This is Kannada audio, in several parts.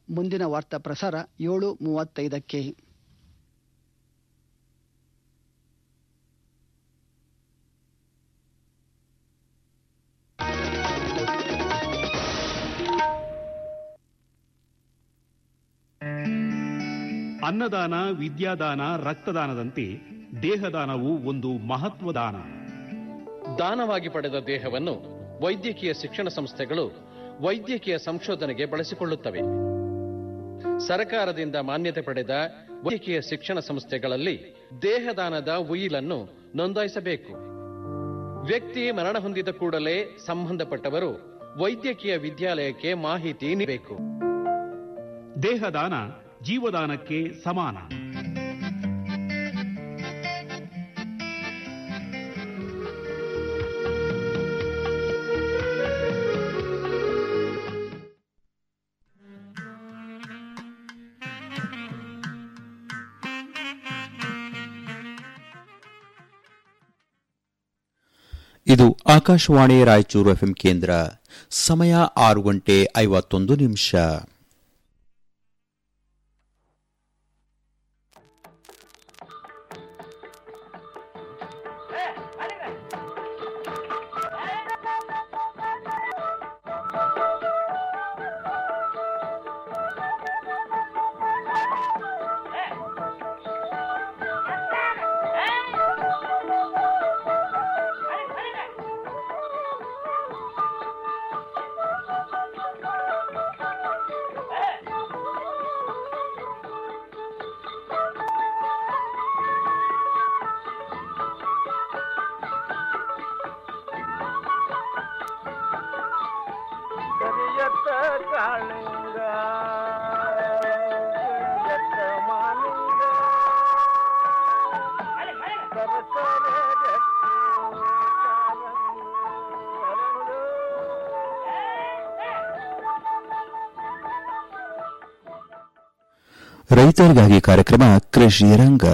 ಮುಂದಿನ ವಾರ್ತಾ ಪ್ರಸಾರ ಏಳು ಮೂವತ್ತೈದಕ್ಕೆ ಅನ್ನದಾನ ವಿದ್ಯಾದಾನ ರಕ್ತದಾನದಂತೆ ದೇಹದಾನವು ಒಂದು ಮಹತ್ವದಾನ ದಾನವಾಗಿ ಪಡೆದ ದೇಹವನ್ನು ವೈದ್ಯಕೀಯ ಶಿಕ್ಷಣ ಸಂಸ್ಥೆಗಳು ವೈದ್ಯಕೀಯ ಸಂಶೋಧನೆಗೆ ಬಳಸಿಕೊಳ್ಳುತ್ತವೆ ಸರಕಾರದಿಂದ ಮಾನ್ಯತೆ ಪಡೆದ ವೈದ್ಯಕೀಯ ಶಿಕ್ಷಣ ಸಂಸ್ಥೆಗಳಲ್ಲಿ ದೇಹದಾನದ ಉಯಿಲನ್ನು ನೋಂದಾಯಿಸಬೇಕು ವ್ಯಕ್ತಿ ಮರಣ ಹೊಂದಿದ ಕೂಡಲೇ ಸಂಬಂಧಪಟ್ಟವರು ವೈದ್ಯಕೀಯ ವಿದ್ಯಾಲಯಕ್ಕೆ ಮಾಹಿತಿ ನೀಡಬೇಕು ದೇಹದಾನ ಜೀವದಾನಕ್ಕೆ ಸಮಾನ ಇದು ಆಕಾಶವಾಣಿ ರಾಯಚೂರು ಎಫ್ಎಂ ಕೇಂದ್ರ ಸಮಯ ಆರು ಗಂಟೆ ಐವತ್ತೊಂದು ನಿಮಿಷ ಕರಿಯತ್ತ ಕಾಳಿಂಗ ಕರಿಯತ್ತ ಮಾಲಿಂಗ ಸರಸರ ಗಟ್ಟಿ ಕಾರಂಗು ಅರಳು. ರೈತರಿಗಾಗಿ ಕಾರ್ಯಕ್ರಮ ಕೃಷಿ ರಂಗ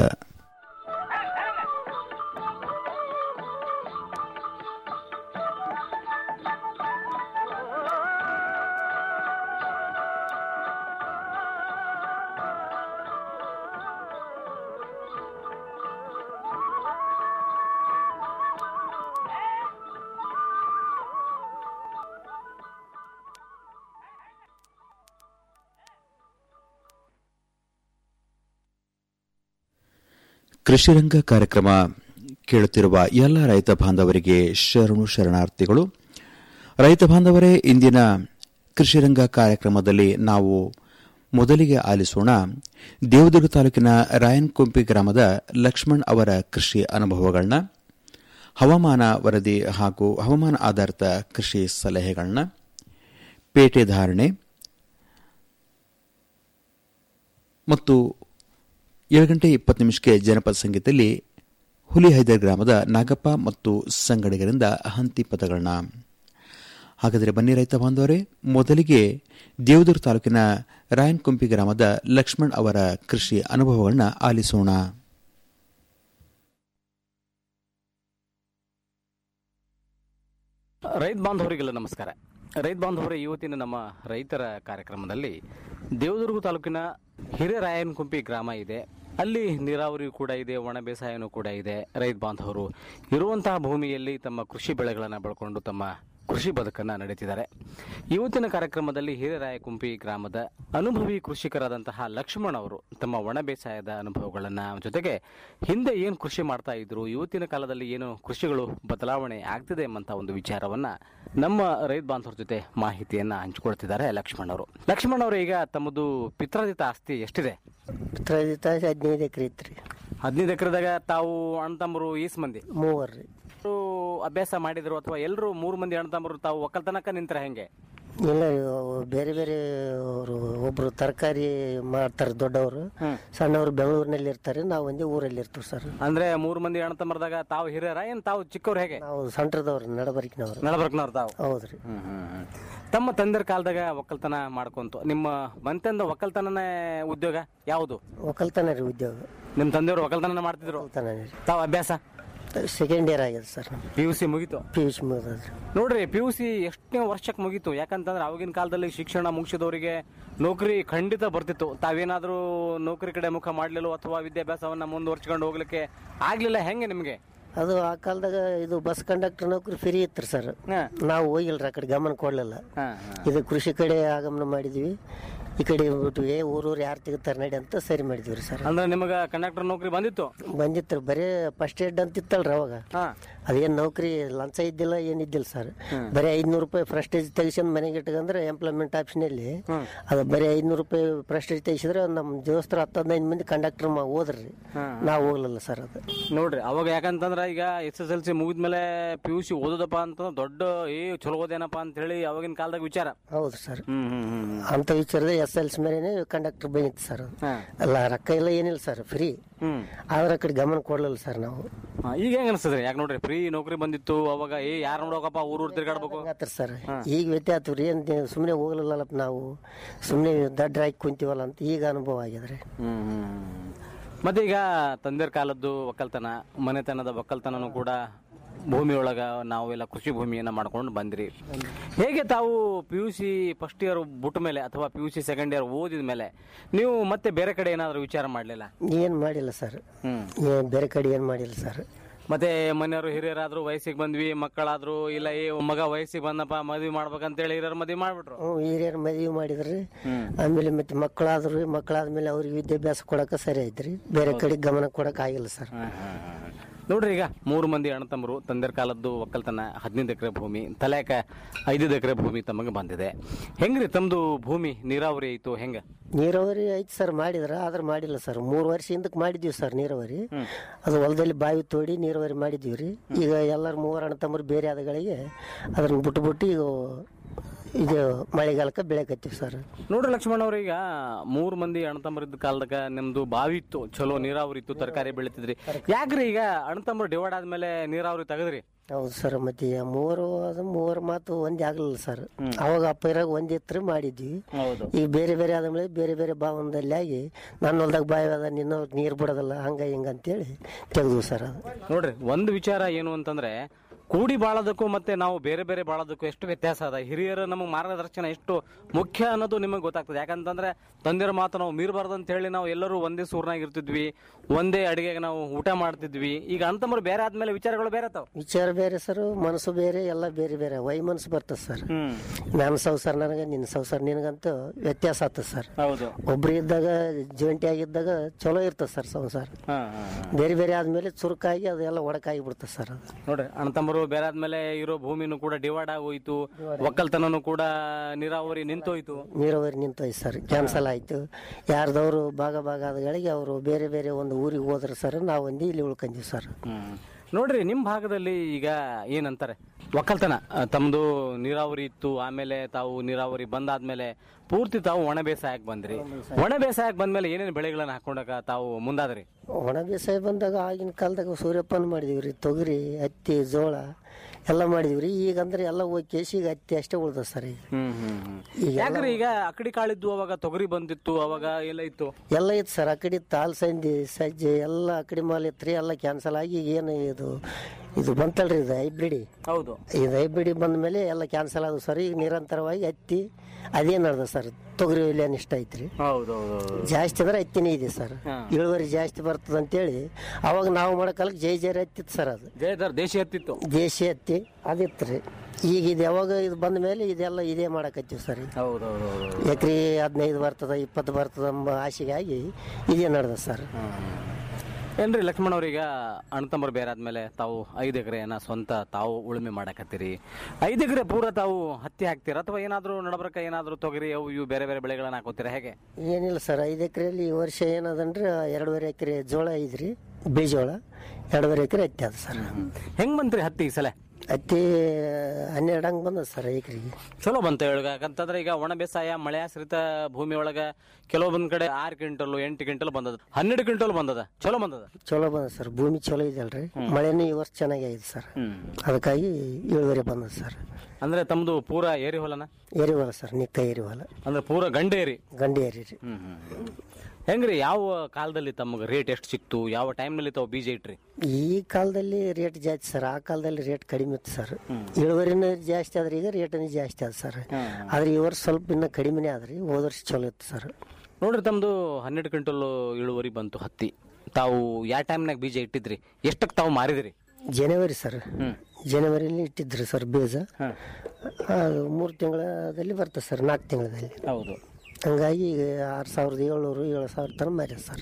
ಕೃಷಿರಂಗ ಕಾರ್ಯಕ್ರಮ ಕೇಳುತ್ತಿರುವ ಎಲ್ಲ ರೈತ ಬಾಂಧವರಿಗೆ ಶರಣು ಶರಣಾರ್ಥಿಗಳು ರೈತ ಬಾಂಧವರೇ ಇಂದಿನ ಕೃಷಿರಂಗ ಕಾರ್ಯಕ್ರಮದಲ್ಲಿ ನಾವು ಮೊದಲಿಗೆ ಆಲಿಸೋಣ ದೇವದುರ್ಗ ತಾಲೂಕಿನ ರಾಯನ್ಕೊಂಪಿ ಗ್ರಾಮದ ಲಕ್ಷ್ಮಣ್ ಅವರ ಕೃಷಿ ಅನುಭವಗಳನ್ನ ಹವಾಮಾನ ವರದಿ ಹಾಗೂ ಹವಾಮಾನ ಆಧಾರಿತ ಕೃಷಿ ಸಲಹೆಗಳನ್ನ ಪೇಟೆ ಧಾರಣೆ ಮತ್ತು ಏಳು ಗಂಟೆ ಇಪ್ಪತ್ತು ನಿಮಿಷಕ್ಕೆ ಜನಪದ ಸಂಗೀತದಲ್ಲಿ ಹುಲಿಹೈದರ್ ಗ್ರಾಮದ ನಾಗಪ್ಪ ಮತ್ತು ಸಂಗಡಿಗರಿಂದ ಹಂತಿ ಪದಗಳನ್ನ ಹಾಗಾದರೆ ಬನ್ನಿ ರೈತ ಬಾಂಧವರೇ ಮೊದಲಿಗೆ ದೇವದುರ್ಗ ತಾಲೂಕಿನ ರಾಯನ್ಕುಂಪಿ ಗ್ರಾಮದ ಲಕ್ಷ್ಮಣ್ ಅವರ ಕೃಷಿ ಅನುಭವಗಳನ್ನ ಆಲಿಸೋಣ ರೈತ ಬಾಂಧವರಿಗೆಲ್ಲ ನಮಸ್ಕಾರ ರೈತ ಬಾಂಧವರೇ ಇವತ್ತಿನ ನಮ್ಮ ರೈತರ ಕಾರ್ಯಕ್ರಮದಲ್ಲಿ ದೇವದುರ್ಗ ತಾಲೂಕಿನ ಹಿರೇರಾಯನಕುಂಪಿ ಗ್ರಾಮ ಇದೆ ಅಲ್ಲಿ ನೀರಾವರಿ ಕೂಡ ಇದೆ ಒಣ ಬೇಸಾಯನೂ ಕೂಡ ಇದೆ ರೈತ ಬಾಂಧವರು ಇರುವಂತಹ ಭೂಮಿಯಲ್ಲಿ ತಮ್ಮ ಕೃಷಿ ಬೆಳೆಗಳನ್ನು ಬೆಳ್ಕೊಂಡು ತಮ್ಮ ಕೃಷಿ ಬದುಕನ್ನು ನಡೆತಿದ್ದಾರೆ ಇವತ್ತಿನ ಕಾರ್ಯಕ್ರಮದಲ್ಲಿ ಹಿರೇರಾಯಕುಂಪಿ ಗ್ರಾಮದ ಅನುಭವಿ ಕೃಷಿಕರಾದಂತಹ ಲಕ್ಷ್ಮಣ್ ಅವರು ತಮ್ಮ ಒಣ ಬೇಸಾಯದ ಅನುಭವಗಳನ್ನು ಜೊತೆಗೆ ಹಿಂದೆ ಏನು ಕೃಷಿ ಮಾಡ್ತಾ ಇದ್ರು ಇವತ್ತಿನ ಕಾಲದಲ್ಲಿ ಏನು ಕೃಷಿಗಳು ಬದಲಾವಣೆ ಆಗ್ತಿದೆ ಎಂಬಂತ ಒಂದು ವಿಚಾರವನ್ನ ನಮ್ಮ ರೈತ ಬಾಂಧವರ ಜೊತೆ ಮಾಹಿತಿಯನ್ನ ಹಂಚಿಕೊಳ್ತಿದ್ದಾರೆ ಲಕ್ಷ್ಮಣ್ ಅವರು ಲಕ್ಷ್ಮಣ್ ಅವರು ಈಗ ತಮ್ಮದು ಪಿತ್ರಾದಿತ ಆಸ್ತಿ ಎಷ್ಟಿದೆ ಪಿತ್ರಾಜಿತ ಹದಿನೈದು ಎಕರೆ ಐತ್ರಿ ಹದಿನೈದು ಎಕರೆದಾಗ ತಾವು ಅಣ್ಣ ತಮ್ಮರು ಈಸ್ ಮಂದಿ ಮೂವರ್ ರೀ ಅವ್ರು ಅಭ್ಯಾಸ ಮಾಡಿದ್ರು ಅಥವಾ ಎಲ್ಲರೂ ಮೂರು ಮಂದಿ ಅಣ್ಣ ತಮ್ಮರು ತಾವು ಒಕ್ಕಲ್ತನಕ ನಿಂತರ ಹೆಂಗೆ ಇಲ್ಲ ಅವು ಬೇರೆ ಬೇರೆ ಅವರು ಒಬ್ರು ತರಕಾರಿ ಮಾಡ್ತಾರೆ ದೊಡ್ಡವರು ಸಣ್ಣವರು ಬೆಂಗಳೂರಿನಲ್ಲಿ ಇರ್ತಾರೆ ನಾವು ಒಂದೇ ಊರಲ್ಲಿ ಇರ್ತೀವಿ ಸರ್ ಅಂದ್ರೆ ಮೂರು ಮಂದಿ ಅಣ್ಣ ತಮ್ಮರದಾಗ ತಾವು ಹಿರಿಯರ ಏನ್ ತಾವು ಚಿಕ್ಕವ್ರು ಹೇಗೆ ನಾವು ಸಂಟ್ರದವ್ರು ನಡಬರ್ಕಿನವ್ರು ನಡಬರ್ಕ್ನವ್ರು ತಾವು ಹೌದ್ರಿ ತಮ್ಮ ತಂದೆರ ಕಾಲದಾಗ ಒಕ್ಕಲ್ತನ ಮಾಡ್ಕೊಂತು ನಿಮ್ಮ ಮಂತಂದ ಒಕ್ಕಲ್ತನನೇ ಉದ್ಯೋಗ ಯಾವುದು ಒಕ್ಕಲ್ತನ ರೀ ಉದ್ಯೋಗ ನಿಮ್ಮ ತಂದೆಯವರು ಒಕ್ಕಲ್ತನ ಮಾಡ್ತಿದ್ರು ಒಕ್ಕಲ್ತನ ರೀ ತಾವು ಅಭ್ಯಾಸ ಸೆಕೆಂಡ್ ಇಯರ್ ಆಗಿದೆ ಸರ್ ನಮ್ಗೆ ಪಿ ಯು ಸಿ ಮುಗೀತು ಪಿ ಯು ಸಿ ಮುಗಿದ್ರಿ ನೋಡ್ರಿ ಪಿ ಯು ಸಿ ಎಷ್ಟನೇ ವರ್ಷಕ್ಕೆ ಮುಗೀತು ಯಾಕಂತಂದ್ರೆ ಅವಾಗಿನ ಕಾಲದಲ್ಲಿ ಶಿಕ್ಷಣ ಮುಗಿಸಿದವರಿಗೆ ನೌಕರಿ ಖಂಡಿತ ಬರ್ತಿತ್ತು ತಾವೇನಾದ್ರೂ ನೌಕರಿ ಕಡೆ ಮುಖ ಮಾಡ್ಲಿಲ್ಲ ಅಥವಾ ವಿದ್ಯಾಭ್ಯಾಸವನ್ನ ಮುಂದುವರ್ಸ್ಕೊಂಡು ಹೋಗ್ಲಿಕ್ಕೆ ಆಗ್ಲಿಲ್ಲ ಹೆಂಗೆ ನಿಮ್ಗೆ ಅದು ಆ ಕಾಲದಾಗ ಇದು ಬಸ್ ಕಂಡಕ್ಟರ್ ನೌಕರಿ ಫ್ರೀ ಇತ್ತು ಸರ್ ನಾವು ಹೋಗಿಲ್ರಿ ಆ ಕಡೆ ಗಮನ ಕೊಡ್ಲಿಲ್ಲ ಇದು ಕೃಷಿ ಕಡೆ ಆಗಮನ ಮಾಡಿದ್ವಿ ಈ ಕಡೆ ಬಿಟ್ವಿ ಊರೂರು ಯಾರು ತೆಗಿತಾರೆ ನಡಿ ಅಂತ ಸರಿ ಮಾಡಿದ್ವಿ ಸರ್ ಅಂದ್ರೆ ನಿಮಗ ಕಂಡಕ್ಟರ್ ನೌಕರಿ ಬಂದಿತ್ತು ಬಂದಿತ್ತು ಬರೀ ಫಸ್ಟ್ ಏಡ್ ಅಂತ ಇತ್ತಲ್ರಿ ಅವಾಗ ಹಾ ಅದೇನು ನೌಕರಿ ಲಂಚ ಇದ್ದಿಲ್ಲ ಏನಿದ್ದಿಲ್ಲ ಸರ್ ಬರೀ ಐದ್ನೂರು ರೂಪಾಯಿ ಫ್ರಸ್ಟೇಜ್ ತೆಗಿಸ್ಕೊಂಡು ಮನೆಗೆ ಇಟ್ಕೊಂಡ್ರೆ ಎಂಪ್ಲಾಯ್ಮೆಂಟ್ ಆಪ್ಷನಲ್ಲಿ ಅದು ಬರೀ ಐದ್ನೂರು ರೂಪಾಯಿ ಫ್ರಸ್ಟೇಜ್ ತೆಗಿಸಿದ್ರೆ ನಮ್ಮ ದೋಸ್ತರು ಹತ್ತು ಹದಿನೈದು ಮಂದಿ ಕಂಡಕ್ಟರ್ ಹೋದ್ರಿ ನಾವು ಹೋಗ್ಲಿಲ್ಲ ಸರ್ ಅದು ನೋಡ್ರಿ ಅವಾಗ ಯಾಕಂತಂದ್ರ ಈಗ ಎಸ್ ಎಸ್ ಎಲ್ ಸಿ ಮುಗಿದ್ಮೇಲೆ ಪಿ ಯು ಸಿ ಓದೋದಪ್ಪ ಅಂತ ದೊಡ್ಡ ಏ ಚಲೋ ಓದೇನಪ್ಪ ಅಂತ ಹೇಳಿ ಅವಾಗಿನ ಕಾಲದಾಗ ವಿಚಾರ ಹೌದು ಸರ್ ಹ್ಮ್ ಹ್ಮ್ ಹ್ಮ್ ಅಂತ ವಿಚಾರದ ಎಸ್ ಎಲ್ ಸಿ ಮೇಲೆ ಕಂಡಕ್ಟರ್ ಬಂದಿತ್ತು ಸರ್ ಅದು ಹಾ. ಅಲ್ಲ ರೊಕ್ಕ ಇಲ್ಲ ಏನಿಲ್ಲ ಸರ್ ಫ್ರೀ ಹ್ಮ್ ಆದ್ರೆ ಆ ಕಡೆ ಗಮನ ಕೊಡ್ಲಿಲ್ಲ ಸರ್ ನಾವು ಹಾ, ಈಗ ಹೆಂಗ ಅನ್ಸ್ತದ್ರಿ ಯಾಕೆ ನೋಡ್ರಿ ಫ್ರೀ ನೌಕರಿ ಬಂದಿತ್ತು ಅವಾಗ ಏ ಯಾರು ನೋಡೋಕಪ್ಪ ಊರೂರು ತಿರ್ಗಾಡ್ಬೇಕು ಹಂಗಾತ್ರ ಸರ್ ಈಗ ವ್ಯತ್ಯಾಸ ರೀ ಏನ್ ಸುಮ್ಮನೆ ಹೋಗ್ಲಿಲ್ಲಪ್ಪ ನಾವು ಸುಮ್ಮನೆ ದಡ್ಡರಾಗಿ ಕುಂತೀವಲ್ಲ ಅಂತ ಈಗ ಅನುಭವ ಆಗಿದ್ರೆ ಮತ್ತೆ ಈಗ ತಂದೆರ ಕಾಲದ್ದು ಒಕ್ಕಲ್ತನ ಮನೆತನದ ಒಕ್ಕಲ್ತನನು ಕೂಡ ಭೂಮಿಯೊಳಗ ನಾವೆಲ್ಲ ಕೃಷಿ ಭೂಮಿಯನ್ನ ಮಾಡ್ಕೊಂಡು ಬಂದ್ರಿ ಹೇಗೆ ತಾವು P U C first year ಬಿಟ್ಟ ಮೇಲೆ ಅಥವಾ P U C second year ಓದಿದ ಮೇಲೆ ನೀವು ಮತ್ತೆ ಬೇರೆ ಕಡೆ ಏನಾದರೂ ವಿಚಾರ ಮಾಡಲಿಲ್ಲ ಏನ್ ಮಾಡಿಲ್ಲ ಸರ್ ಹ್ಮ್ ಏನ್ ಬೇರೆ ಕಡೆ ಏನ್ ಮಾಡಿಲ್ಲ ಸರ್ ಮತ್ತೆ ಮನೆಯವರು ಹಿರಿಯರಾದ್ರು ವಯಸ್ಸಿಗೆ ಬಂದ್ವಿ ಮಕ್ಕಳಾದ್ರು ಇಲ್ಲ ಏ ಮಗ ವಯಸ್ಸಿಗೆ ಬಂದಪ್ಪ ಮದ್ವೆ ಮಾಡ್ಬೇಕಂತೇಳಿ ಹಿರಿಯರು ಮದ್ವೆ ಮಾಡ್ಬಿಟ್ರು ಹ್ಞೂ ಹಿರಿಯರು ಮದುವೆ ಮಾಡಿದ್ರಿ ಆಮೇಲೆ ಮತ್ತೆ ಮಕ್ಕಳಾದ್ರು ಮಕ್ಕಳಾದ್ಮೇಲೆ ಅವ್ರಿಗೆ ವಿದ್ಯಾಭ್ಯಾಸ ಕೊಡಕ ಸರಿ ಐತ್ರಿ ಬೇರೆ ಕಡೆ ಗಮನ ಕೊಡಕ್ ಆಗಿಲ್ಲ ಸರ್ ನೋಡ್ರಿ ಈಗ ಮೂರು ಮಂದಿ ಅಣ್ಣತಮ್ಮರು ತಂದೆರ ಕಾಲದ್ದು ಒಕ್ಕಲ್ತನ ಹದಿನೈದು ಎಕರೆ ಭೂಮಿ ತಲೆಕ ಐದೈದು ಎಕರೆ ಭೂಮಿ ತಮಗೆ ಬಂದಿದೆ ಹೆಂಗ್ರಿ ತಮ್ದು ಭೂಮಿ ನೀರಾವರಿ ಐತು ಹೆಂಗ ನೀರಾವರಿ ಐತಿ ಸರ್ ಮಾಡಿದ್ರ ಆದ್ರೆ ಮಾಡಿಲ್ಲ ಸರ್ ಮೂರು ವರ್ಷ ಹಿಂದಕ್ಕೆ ಮಾಡಿದ್ವಿ ಸರ್ ನೀರಾವರಿ ಅದು ಹೊಲದಲ್ಲಿ ಬಾವಿ ತೋಡಿ ನೀರಾವರಿ ಮಾಡಿದ್ವಿ ರೀ ಈಗ ಎಲ್ಲರ ಮೂವರು ಅಣ್ಣ ತಮ್ಮರು ಬೇರೆ ಆದಗಳಿಗೆ ಅದನ್ನ ಬಿಟ್ಟು ಬಿಟ್ಟು ಈಗ ಇದು ಮಳೆಗಾಲಕ್ಕೆ ಬೆಳೆಕತ್ತೀವಿ ಸರ್ ನೋಡ್ರಿ ಲಕ್ಷ್ಮಣ್ ಅವ್ರ ಈಗ ಮೂರು ಮಂದಿ ಅಣ್ಣತಮ್ಮರಿದ್ದ ಕಾಲದಾಗ ನಿಮ್ದು ಬಾವಿ ಇತ್ತು ಚಲೋ ನೀರಾವರಿ ಇತ್ತು ತರಕಾರಿ ಬೆಳಿತಿದ್ರಿ ಯಾಕ್ರಿ ಈಗ ಅಣ್ಣತಮ್ಮರು ಡಿವೈಡ್ ಆದ್ಮೇಲೆ ನೀರಾವರಿ ತೆಗದ್ರಿ ಹೌದು ಸರ್ ಮತ್ತೆ ಈ ಮೂವರು ಅದು ಮೂವರು ಮಾತು ಒಂದೇ ಆಗಲಿಲ್ಲ ಸರ್ ಅವಾಗ ಅಪ್ಪ ಇರಾಗ ಒಂದೇ ಇತ್ತು ಮಾಡಿದ್ವಿ ಹೌದು ಈಗ ಬೇರೆ ಬೇರೆ ಆದ ಮೇಲೆ ಬೇರೆ ಬೇರೆ ಭಾವನದಲ್ಲಿ ಆಗಿ ನನ್ನ ಹೊಲ್ದಾಗ ಬಾವಿ ಅದ ನಿನ್ನ ನೀರು ಬಿಡೋದಲ್ಲ ಹಂಗ ಹಿಂಗ ಅಂತೇಳಿ ತೆಗೆದ್ವು ಸರ್ ಅದು ನೋಡ್ರಿ ಒಂದು ವಿಚಾರ ಏನು ಅಂತಂದ್ರೆ ಕೂಡಿ ಬಾಳೋದಕ್ಕೂ ಮತ್ತೆ ನಾವು ಬೇರೆ ಬೇರೆ ಬಾಳೋದಕ್ಕೂ ಎಷ್ಟು ವ್ಯತ್ಯಾಸ ಅದ ಹಿರಿಯರ ನಮಗೆ ಮಾರ್ಗದರ್ಶನ ಎಷ್ಟು ಮುಖ್ಯ ಅನ್ನೋದು ನಿಮಗೆ ಗೊತ್ತಾಗ್ತದೆ ಯಾಕಂತಂದ್ರೆ ತಂದೆರ ಮಾತು ನಾವು ಮೀರಬಾರ್ದು ಅಂತ ಹೇಳಿ ನಾವು ಎಲ್ಲರೂ ಒಂದೇ ಸೂರ್ನಾಗ ಇರ್ತಿದ್ವಿ ಒಂದೇ ಅಡಿಗೆಗೆ ನಾವು ಊಟ ಮಾಡ್ತಿದ್ವಿ ಈಗ ಅಂತಂದ್ರೆ ಬೇರೆ ಆದ್ಮೇಲೆ ವಿಚಾರಗಳು ಬೇರೆ ತಾವ್ ವಿಚಾರ ಬೇರೆ ಸರ್ ಮನಸ್ಸು ಬೇರೆ ಎಲ್ಲ ಬೇರೆ ಬೇರೆ ವೈ ಮನಸ್ಸು ಬರ್ತದೆ ಸರ್ ನನ್ನ ಸಂಸಾರ ನನಗೆ ನಿನ್ನ ಸಂಸಾರ ನಿನಗಂತೂ ವ್ಯತ್ಯಾಸ ಆಗ್ತದೆ ಸರ್ ಹೌದು ಒಬ್ರು ಇದ್ದಾಗ ಜೊಂಟಿ ಆಗಿದ್ದಾಗ ಚಲೋ ಇರ್ತದೆ ಸರ್ ಸಂಸಾರ ಬೇರೆ ಬೇರೆ ಆದ್ಮೇಲೆ ಚುರುಕಾಗಿ ಅದೆಲ್ಲ ಒಡಕಾಗಿ ಬಿಡ್ತದೆ ಸರ್ ಅದು ನೋಡ್ರಿ ಅಣ್ಣತಮ್ಮರು ಬೇರೆ ಆದ್ಮೇಲೆ ಇರೋ ಭೂಮಿನೂ ಕೂಡ ಡಿವೈಡ್ ಆಗೋಯ್ತು ಒಕ್ಕಲ್ತನನು ಕೂಡ ನೀರಾವರಿ ನಿಂತೋಯ್ತು ನೀರಾವರಿ ನಿಂತೋಯ್ತು ಸರ್ ಕ್ಯಾನ್ಸಲ್ ಆಯ್ತು ಯಾರ್ದವ್ರು ಭಾಗ ಭಾಗ ಆದಗಳಿಗೆ ಅವರು ಬೇರೆ ಬೇರೆ ಒಂದು ಊರಿಗೆ ಹೋದ್ರು ಸರ್ ನಾವು ಒಂದು ಇಲ್ಲಿ ಉಳ್ಕೊಂತೀವಿ ಸರ್ ನೋಡ್ರಿ ನಿಮ್ ಭಾಗದಲ್ಲಿ ಈಗ ಏನಂತಾರೆ ಒಕ್ಕಲ್ತನ ಆ, ತಮ್ದು ನೀರಾವರಿ ಇತ್ತು ಆಮೇಲೆ ತಾವು ನೀರಾವರಿ ಬಂದಾದ್ಮೇಲೆ ಪೂರ್ತಿ ತಾವು ಒಣ ಬೇಸಾಯಕ್ಕೆ ಬಂದ್ರಿ ಒಣ ಬೇಸಾಯಕ್ಕೆ ಬಂದ್ಮೇಲೆ ಏನೇನು ಬೆಳೆಗಳನ್ನ ಹಾಕೊಂಡಾಗ ತಾವು ಮುಂದಾದ್ರಿ ಒಣ ಬೇಸಾಯ ಬಂದಾಗ ಆಗಿನ ಕಾಲದಾಗ ಸೂರ್ಯಪಾನ ಮಾಡಿದೀವಿ ರೀ ತೊಗರಿ ಹತ್ತಿ ಜೋಳ ಎಲ್ಲ ಮಾಡಿದೀವಿ ರೀ ಈಗ ಅಂದ್ರೆ ಎಲ್ಲ ಹೋಗಿ ಕೇಸಿ ಈಗ ಹತ್ತಿ ಅಷ್ಟೇ ಉಳ್ದ ಸರ್ ಈಗ ಈಗ ಯಾಕ್ರಿ ಈಗ ಅಕಡಿ ಕಾಳಿದ್ದು ಅವಾಗ ತೊಗರಿ ಬಂದಿತ್ತು ಅವಾಗ ಎಲ್ಲ ಇತ್ತು ಎಲ್ಲ ಇತ್ತು ಸರ್ ಆ ಕಡೆ ತಾಲ್ ಸಂದಿ ಸಜ್ಜೆ ಎಲ್ಲ ಆ ಕಡೆ ಮಾಲ್ ಇತ್ತು ರೀ ಎಲ್ಲ ಕ್ಯಾನ್ಸಲ್ ಆಗಿ ಈಗ ಏನು ಇದು ಇದು ಬಂತಲ್ರಿ ಇದು ಹೈಬ್ರಿಡಿ ಹೌದು ಇದು ಹೈಬ್ರಿಡಿ ಬಂದ ಮೇಲೆ ಎಲ್ಲ ಕ್ಯಾನ್ಸಲ್ ಆದವು ಸರ್ ಈಗ ನಿರಂತರವಾಗಿ ಹತ್ತಿ ಅದೇ ನಡೆದ ಸರ್ ತೊಗರಿ ಇಲ್ಲೇನು ಇಷ್ಟ ಐತ್ರಿ ಹೌದು ಜಾಸ್ತಿ ಅಂದ್ರೆ ಹತ್ತಿನೇ ಇದೆ ಸರ್ ಇಳುವರಿ ಜಾಸ್ತಿ ಬರ್ತದೆ ಅಂತೇಳಿ ಅವಾಗ ನಾವು ಮಾಡಕ್ಕಲ್ಕ ಜೈ ಜೈ ಹತ್ತಿತ್ತು ಸರ್ ಅದು ಜಯದರ್ ದೇಶಿ ಹತ್ತಿತ್ತು ದೇಶಿ ಹತ್ತಿ ಅದಿತ್ತು ರೀ ಈಗ ಇದು ಯಾವಾಗ ಇದು ಬಂದ ಮೇಲೆ ಇದೆಲ್ಲ ಇದೇ ಮಾಡಕತ್ತೀವಿ ಸರ್ ಈಗ ಹೌದು ಎಕರೆ ಹದಿನೈದು ಬರ್ತದ ಇಪ್ಪತ್ತು ಬರ್ತದ ಎಂಬ ಆಸೆಗೆ ಆಗಿ ಇದೇ ನಡೆದ ಸರ್ ಏನ್ರಿ ಲಕ್ಷ್ಮಣ್ ಅವ್ರೀಗ ಅಣ್ಣತಮ್ಮರು ಬೇರೆ ಆದ್ಮೇಲೆ ತಾವು ಐದು ಎಕರೆನ ಸ್ವಂತ ತಾವು ಉಳುಮೆ ಮಾಡಕತ್ತೀರಿ ಐದು ಎಕರೆ ಪೂರ ತಾವು ಹತ್ತಿ ಹಾಕ್ತೀರಾ ಅಥವಾ ಏನಾದರೂ ನಡಬರ್ಕ ಏನಾದರೂ ತೊಗರಿ ಅವು ಇವು ಬೇರೆ ಬೇರೆ ಬೆಳೆಗಳನ್ನ ಹಾಕೋತೀರಾ ಹೇಗೆ ಏನಿಲ್ಲ ಸರ್ ಐದು ಎಕರೆಯಲ್ಲಿ ಈ ವರ್ಷ ಏನದಂದ್ರೆ ಎರಡೂವರೆ ಎಕರೆ ಜೋಳ ಐದ್ರಿ ಬೀಜೋಳ ಎರಡೂವರೆ ಎಕರೆ ಹತ್ತಿ ಅದ ಸರ್ ಹೆಂಗ್ ಬಂತ್ರಿ ಹತ್ತಿ ಈ ಸಲ ಹತ್ತಿ ಹನ್ನೆರಡು ಹಂಗೆ ಬಂದದ ಸರ್ ಎಕರೆಗೆ ಚಲೋ ಬಂತ ಹೇಳುಗ ಯಾಕಂತಂದ್ರೆ ಈಗ ಒಣ ಬೇಸಾಯ ಮಳೆ ಆಶ್ರಿತ ಭೂಮಿ ಒಳಗ ಕೆಲವೊಂದ್ ಕಡೆ ಆರು ಕ್ವಿಂಟಲ್ ಎಂಟು ಕ್ವಿಂಟಲ್ ಬಂದದ ಹನ್ನೆರಡು ಕ್ವಿಂಟಲ್ ಬಂದದ ಚಲೋ ಬಂದದ ಚಲೋ ಬಂದ ಸರ್ ಭೂಮಿ ಚಲೋ ಇದೆ ಅಲ್ರಿ ಮಳೆನೂ ಈ ವರ್ಷ ಚೆನ್ನಾಗಿ ಆಗಿದೆ ಸರ್ ಅದಕ್ಕಾಗಿ ಇಳುವರಿ ಬಂದದ ಸರ್ ಅಂದ್ರೆ ತಮ್ಮದು ಪೂರಾ ಏರಿ ಹೊಲನ ಏರಿ ಹೊಲ ಸರ್ ನಿಕ್ಕ ಏರಿ ಹೊಲ ಅಂದ್ರೆ ಪೂರಾ ಗಂಡ ಏರಿ ಗಂಡಿ ಏರಿ ರೀ ಹೆಂಗ್ರಿ ಯಾವ ಕಾಲದಲ್ಲಿ ತಮಗೆ ರೇಟ್ ಎಷ್ಟು ಸಿಕ್ತು ಯಾವ ಟೈಮ್ನಲ್ಲಿ ತಾವು ಬೀಜ ಇಟ್ರಿ ಈ ಕಾಲದಲ್ಲಿ ರೇಟ್ ಜಾಸ್ತಿ ಸರ್ ಆ ಕಾಲದಲ್ಲಿ ರೇಟ್ ಕಡಿಮೆ ಇತ್ತು ಸರ್ ಇಳುವರಿನೂ ಜಾಸ್ತಿ ಆದ್ರೆ ಈಗ ರೇಟನು ಜಾಸ್ತಿ ಆದ ಸರ್ ಆದ್ರೆ ಈ ವರ್ಷ ಸ್ವಲ್ಪ ಇನ್ನ ಕಡಿಮೆನೇ ಆದ್ರಿ ಹೋದ ವರ್ಷ ಚಲೋ ಇತ್ತು ಸರ್ ನೋಡ್ರಿ ತಮ್ಮದು ಹನ್ನೆರಡು ಕ್ವಿಂಟಲ್ ಇಳುವರಿ ಬಂತು ಹತ್ತಿ ತಾವು ಯಾವ ಟೈಮ್ನಾಗ ಬೀಜ ಇಟ್ಟಿದ್ರಿ ಎಷ್ಟಕ್ಕೆ ತಾವು ಮಾರಿದ್ರಿ ಜನವರಿ ಸರ್ ಜನವರಿಲಿ ಇಟ್ಟಿದ್ರು ಸರ್ ಬೀಜ ಅದು ಮೂರು ತಿಂಗಳಲ್ಲಿ ಬರ್ತದೆ ಸರ್ ನಾಲ್ಕು ತಿಂಗಳಲ್ಲಿ ಹೌದು ಹಂಗಾಗಿ ಈಗ ಆರು ಸಾವಿರದ ಏಳ್ನೂರು ಏಳು ಸಾವಿರ ತನಕ ಮಾರ್ಯಾರ ಸರ್